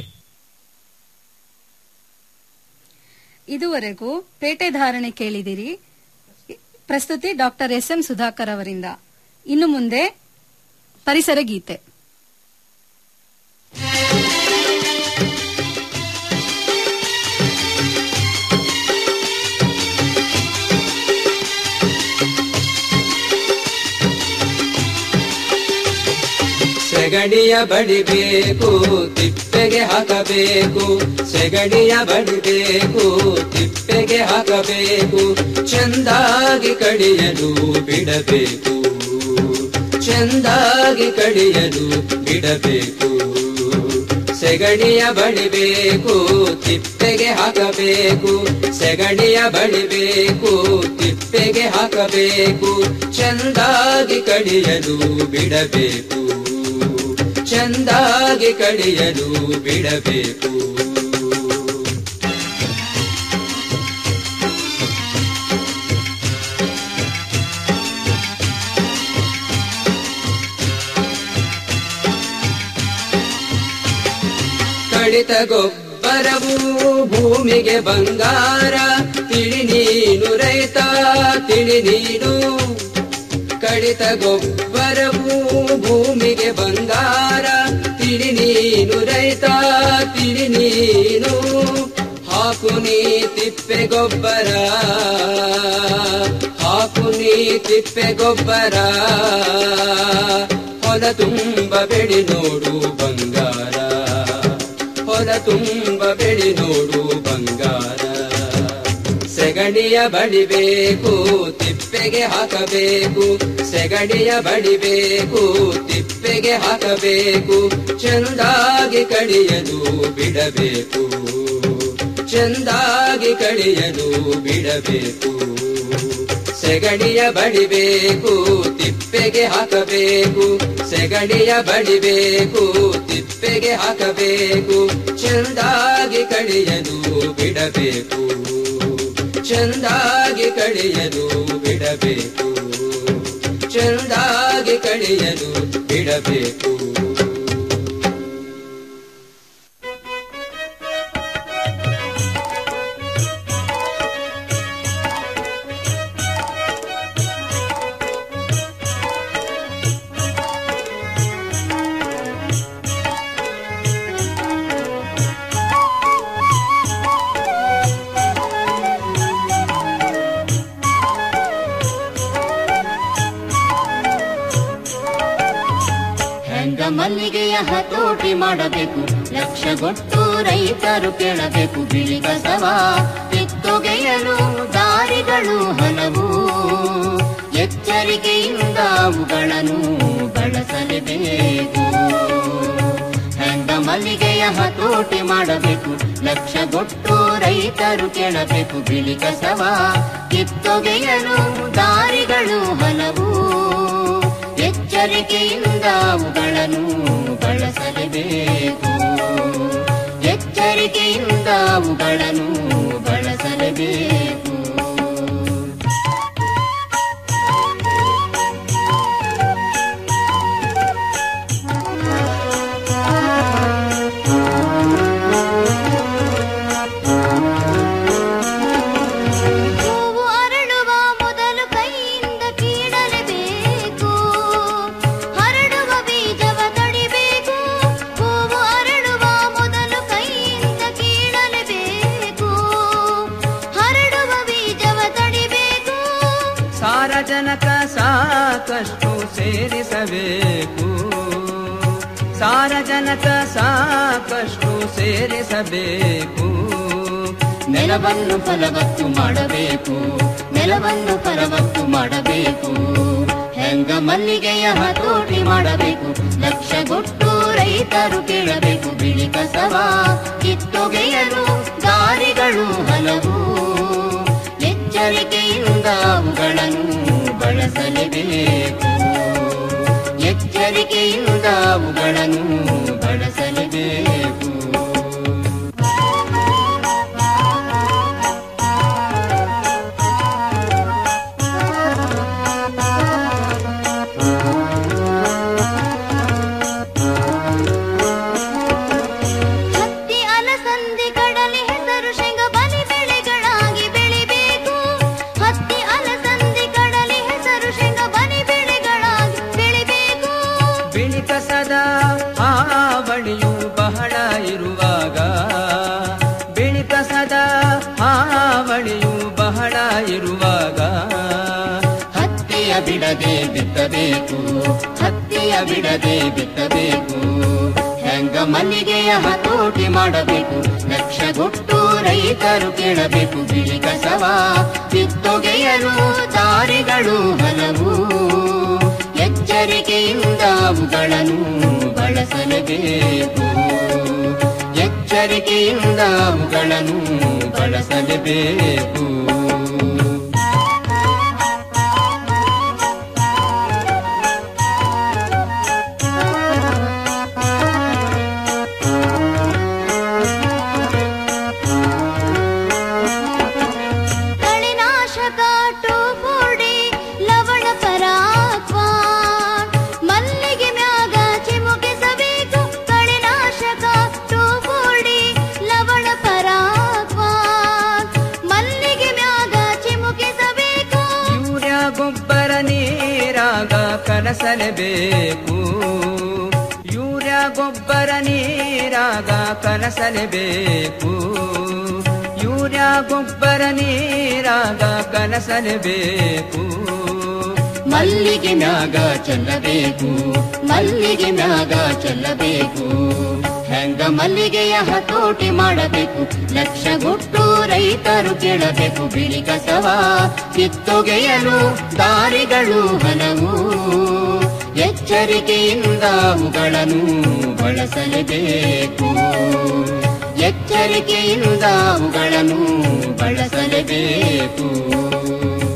ಇದುವರೆಗೂ ಪೇಟೆ ಧಾರಣೆ ಕೇಳಿದಿರಿ ಪ್ರಸ್ತುತಿ ಡಾಕ್ಟರ್ ಎಸ್ ಎಂ ಸುಧಾಕರ್ ಅವರಿಂದ ಇನ್ನು ಮುಂದೆ ಪರಿಸರ ಗೀತೆ ಸೆಗಡಿಯ ಬಡಿಬೇಕು ತಿಪ್ಪೆಗೆ ಹಾಕಬೇಕು ಸೆಗಡಿಯ ಬಡಿಬೇಕು ತಿಪ್ಪೆಗೆ ಹಾಕಬೇಕು ಚೆಂದಾಗಿ ಕಡಿಯಲು ಬಿಡಬೇಕು ಚೆಂದಾಗಿ ಕಡಿಯಲು ಬಿಡಬೇಕು ಸೆಗಡಿಯ ಬಡಿಬೇಕು ತಿಪ್ಪೆಗೆ ಹಾಕಬೇಕು ಸೆಗಡಿಯ ಬಡಿಬೇಕು ತಿಪ್ಪೆಗೆ ಹಾಕಬೇಕು ಚೆಂದಾಗಿ ಕಡಿಯಲು ಬಿಡಬೇಕು ಚೆಂದಾಗಿ ಕಡಿಯಲು ಬಿಡಬೇಕು ಕಡಿತ ಗೊಬ್ಬರವು ಭೂಮಿಗೆ ಬಂಗಾರ ತಿಳಿ ನೀನು ರೈತ ತಿಳಿ ನೀನು ಕಡಿತ ಗೊಬ್ಬರವು ಭೂಮಿಗೆ ಬಂಗಾರ ತಿಳಿ ನೀನು ರೈತ ತಿಳಿ ನೀನು ಹಾಕು ನೀ ತಿಪ್ಪೆ ಗೊಬ್ಬರ ಹಾಕು ನೀ ತಿಪ್ಪೆ ಗೊಬ್ಬರ ಹೊಲ ತುಂಬ ಬೆಳಿ ನೋಡು ಬಂಗಾರ ಹೊಲ ತುಂಬ ಬೆಳಿ ನೋಡು ಬಂಗಾರ ಸೆಗಣಿಯ ಬಡಿಬೇಕು ತಿಪ್ಪೆಗೆ ಹಾಕಬೇಕು ಸೆಗಣಿಯ ಬಡಿಬೇಕು ತಿಪ್ಪೆಗೆ ಹಾಕಬೇಕು ಚೆಂದಾಗಿ ಕಡಿಯಲು ಬಿಡಬೇಕು ಚೆಂದಾಗಿ ಕಡಿಯಲು ಬಿಡಬೇಕು ಸೆಗಣಿಯ ಬಡಿಬೇಕು ತಿಪ್ಪೆಗೆ ಹಾಕಬೇಕು ಸೆಗಣಿಯ ಬಡಿಬೇಕು ತಿಪ್ಪೆಗೆ ಹಾಕಬೇಕು ಚೆಂದಾಗಿ ಕಡಿಯಲು ಬಿಡಬೇಕು ಚೆಂದಾಗಿ ಕಡಿಯಲು ಬಿಡಬೇಕು ಚೆಂದಾಗಿ ಕಡಿಯಲು ಬಿಡಬೇಕು ಹೆಂಗ ಮಲ್ಲಿಗೆಯ ಹತೋಟಿ ಮಾಡಬೇಕು ಲಕ್ಷಗೊಟ್ಟು ರೈತರು ಕೇಳಬೇಕು ಬಿಳಿ ಕಸವ ಕಿತ್ತೊಗೆಯಲು ದಾರಿಗಳು ಹಲವು ಎಚ್ಚರಿಕೆಯಿಂದ ಅವುಗಳನ್ನು ಬಳಸಲೇಬೇಕು ಹೆಂಗ ಮಲ್ಲಿಗೆಯ ಹತೋಟಿ ಮಾಡಬೇಕು ಲಕ್ಷಗೊಟ್ಟು ರೈತರು ಕೇಳಬೇಕು ಬಿಳಿ ಕಸವ ಕಿತ್ತೊಗೆಯಲು ದಾರಿಗಳು ಹಲವು ಎಚ್ಚರಿಕೆಯಿಂದ ಅವುಗಳನ್ನು ಬಳಸಲೇಬೇಕು ಎಚ್ಚರಿಕೆಯಿಂದ ಅವುಗಳನ್ನು ಬಳಸಲೇಬೇಕು ಹೂವು ಅರಳುವ ಮೊದಲು ಕೈಯಿಂದ ಕೀಳಲೇಬೇಕು ಹರಡುವ ಬೀಜವ ತಡಿಬೇಕು ಹೂವು ಅರಳುವ ಮೊದಲು ಕೈಯಿಂದ ಕೀಳಲೇಬೇಕು ಹರಡುವ ಬೀಜವ ತಡಿಬೇಕು ಸಾರಜನಕ ಸಾಕಷ್ಟು ಸೇರಿಸಬೇಕು ಸಾರಜನಕ ಸಾಕಷ್ಟು ಸೇರಿಸಬೇಕು ನೆಲವನ್ನು ಫಲವತ್ತು ಮಾಡಬೇಕು ನೆಲವನ್ನು ಫಲವತ್ತು ಮಾಡಬೇಕು ಹೆಂಗ ಮಲ್ಲಿಗೆಯ ಹತೋಟಿ ಮಾಡಬೇಕು ಲಕ್ಷಗೊಟ್ಟು ರೈತರು ಕೇಳಬೇಕು ಬಿಳಿ ಕಸವ ಕಿತ್ತೊಗೆಯಲು ದಾರಿಗಳು ಹಲವು ಎಚ್ಚರಿಕೆಯಿಂದ ಅವುಗಳನ್ನು ಬಳಸಲೇಬೇಕು ಎಚ್ಚರಿಕೆಯಿಂದ ಅವುಗಳನ್ನು ಬಳಸಲೇಬೇಕು ಹತ್ತಿ ಅಲಸಂದಿ ಕಡಲೆ ಹೆಸರು ಶೇಂಗ ಬಲಿ ಬೆಳೆಗಳಾಗಿ ಬೆಳಿಬೇಕು ಹತ್ತಿ ಅಲಸಂದಿ ಕಡಲೆ ಹೆಸರು ಶೇಂಗ ಬಲಿ ಬೆಳೆಗಳಾಗಿ ಬೆಳಿಬೇಕು ಬಿಳಿ ಕಸದ ಹಾವಳಿಯು ಬಹಳ ಇರುವಾಗ ಬಿಳಿ ಕಸದ ಹಾವಳಿಯು ಬಹಳ ಇರುವಾಗ ಹತ್ತಿಯ ಬಿಡದೆ ಬಿತ್ತಬೇಕು ಹತ್ತಿಯ ಬಿಡದೆ ಬಿತ್ತಬೇಕು ಹೆಂಗ ಮಲ್ಲಿಗೆಯ ಹತೋಟಿ ಮಾಡಬೇಕು ಲಕ್ಷಗೊಟ್ಟು ರೈತರು ಕೇಳಬೇಕು ಬಿಳಿ ಕಸವ ಕಿತ್ತೊಗೆಯಲು ದಾರಿಗಳು ಹಲವು ಎಚ್ಚರಿಕೆಯಿಂದ ಅವುಗಳನ್ನು ಬಳಸಲೇಬೇಕು ಎಚ್ಚರಿಕೆಯಿಂದ ಅವುಗಳನ್ನು ಬಳಸಲೇಬೇಕು ಕಳೆನಾಶಕ ಟೋಪೋಡಿ ಲವಣ ಪರಾಕ್ವಾನ್ ಮಲ್ಲಿಗೆ ಮ್ಯಾಗ ಚಿಮುಕಿಸಬೇಕು ಕಳೆನಾಶಕ ಟೋಪೋಡಿ ಬಳಸಲೇಬೇಕು ಯೂರಿಯಾ ಗೊಬ್ಬರ ನೀರಾಗ ಕಲಸಲೇಬೇಕು ಯೂರಿಯಾ ಗೊಬ್ಬರ ನೀರಾಗ ಕಲಸಲೇಬೇಕು ಮಲ್ಲಿಗೆ ಮ್ಯಾಗ ಚೆಲ್ಲಬೇಕು ಮಲ್ಲಿಗೆ ಮ್ಯಾಗ ಚೆಲ್ಲಬೇಕು ಹೆಂಗ ಮಲ್ಲಿಗೆಯ ಹತೋಟಿ ಮಾಡಬೇಕು ಲಕ್ಷಗೊಟ್ಟು ರೈತರು ಕೇಳಬೇಕು ಬಿಳಿ ಕಸವ ಕಿತ್ತೊಗೆಯಲು ದಾರಿಗಳು ಹಲವು ಎಚ್ಚರಿಕೆಯಿಂದ ಅವುಗಳನ್ನು ಬಳಸಲೇಬೇಕು ಎಚ್ಚರಿಕೆಯಿಂದ ಅವುಗಳನ್ನು ಬಳಸಲೇಬೇಕು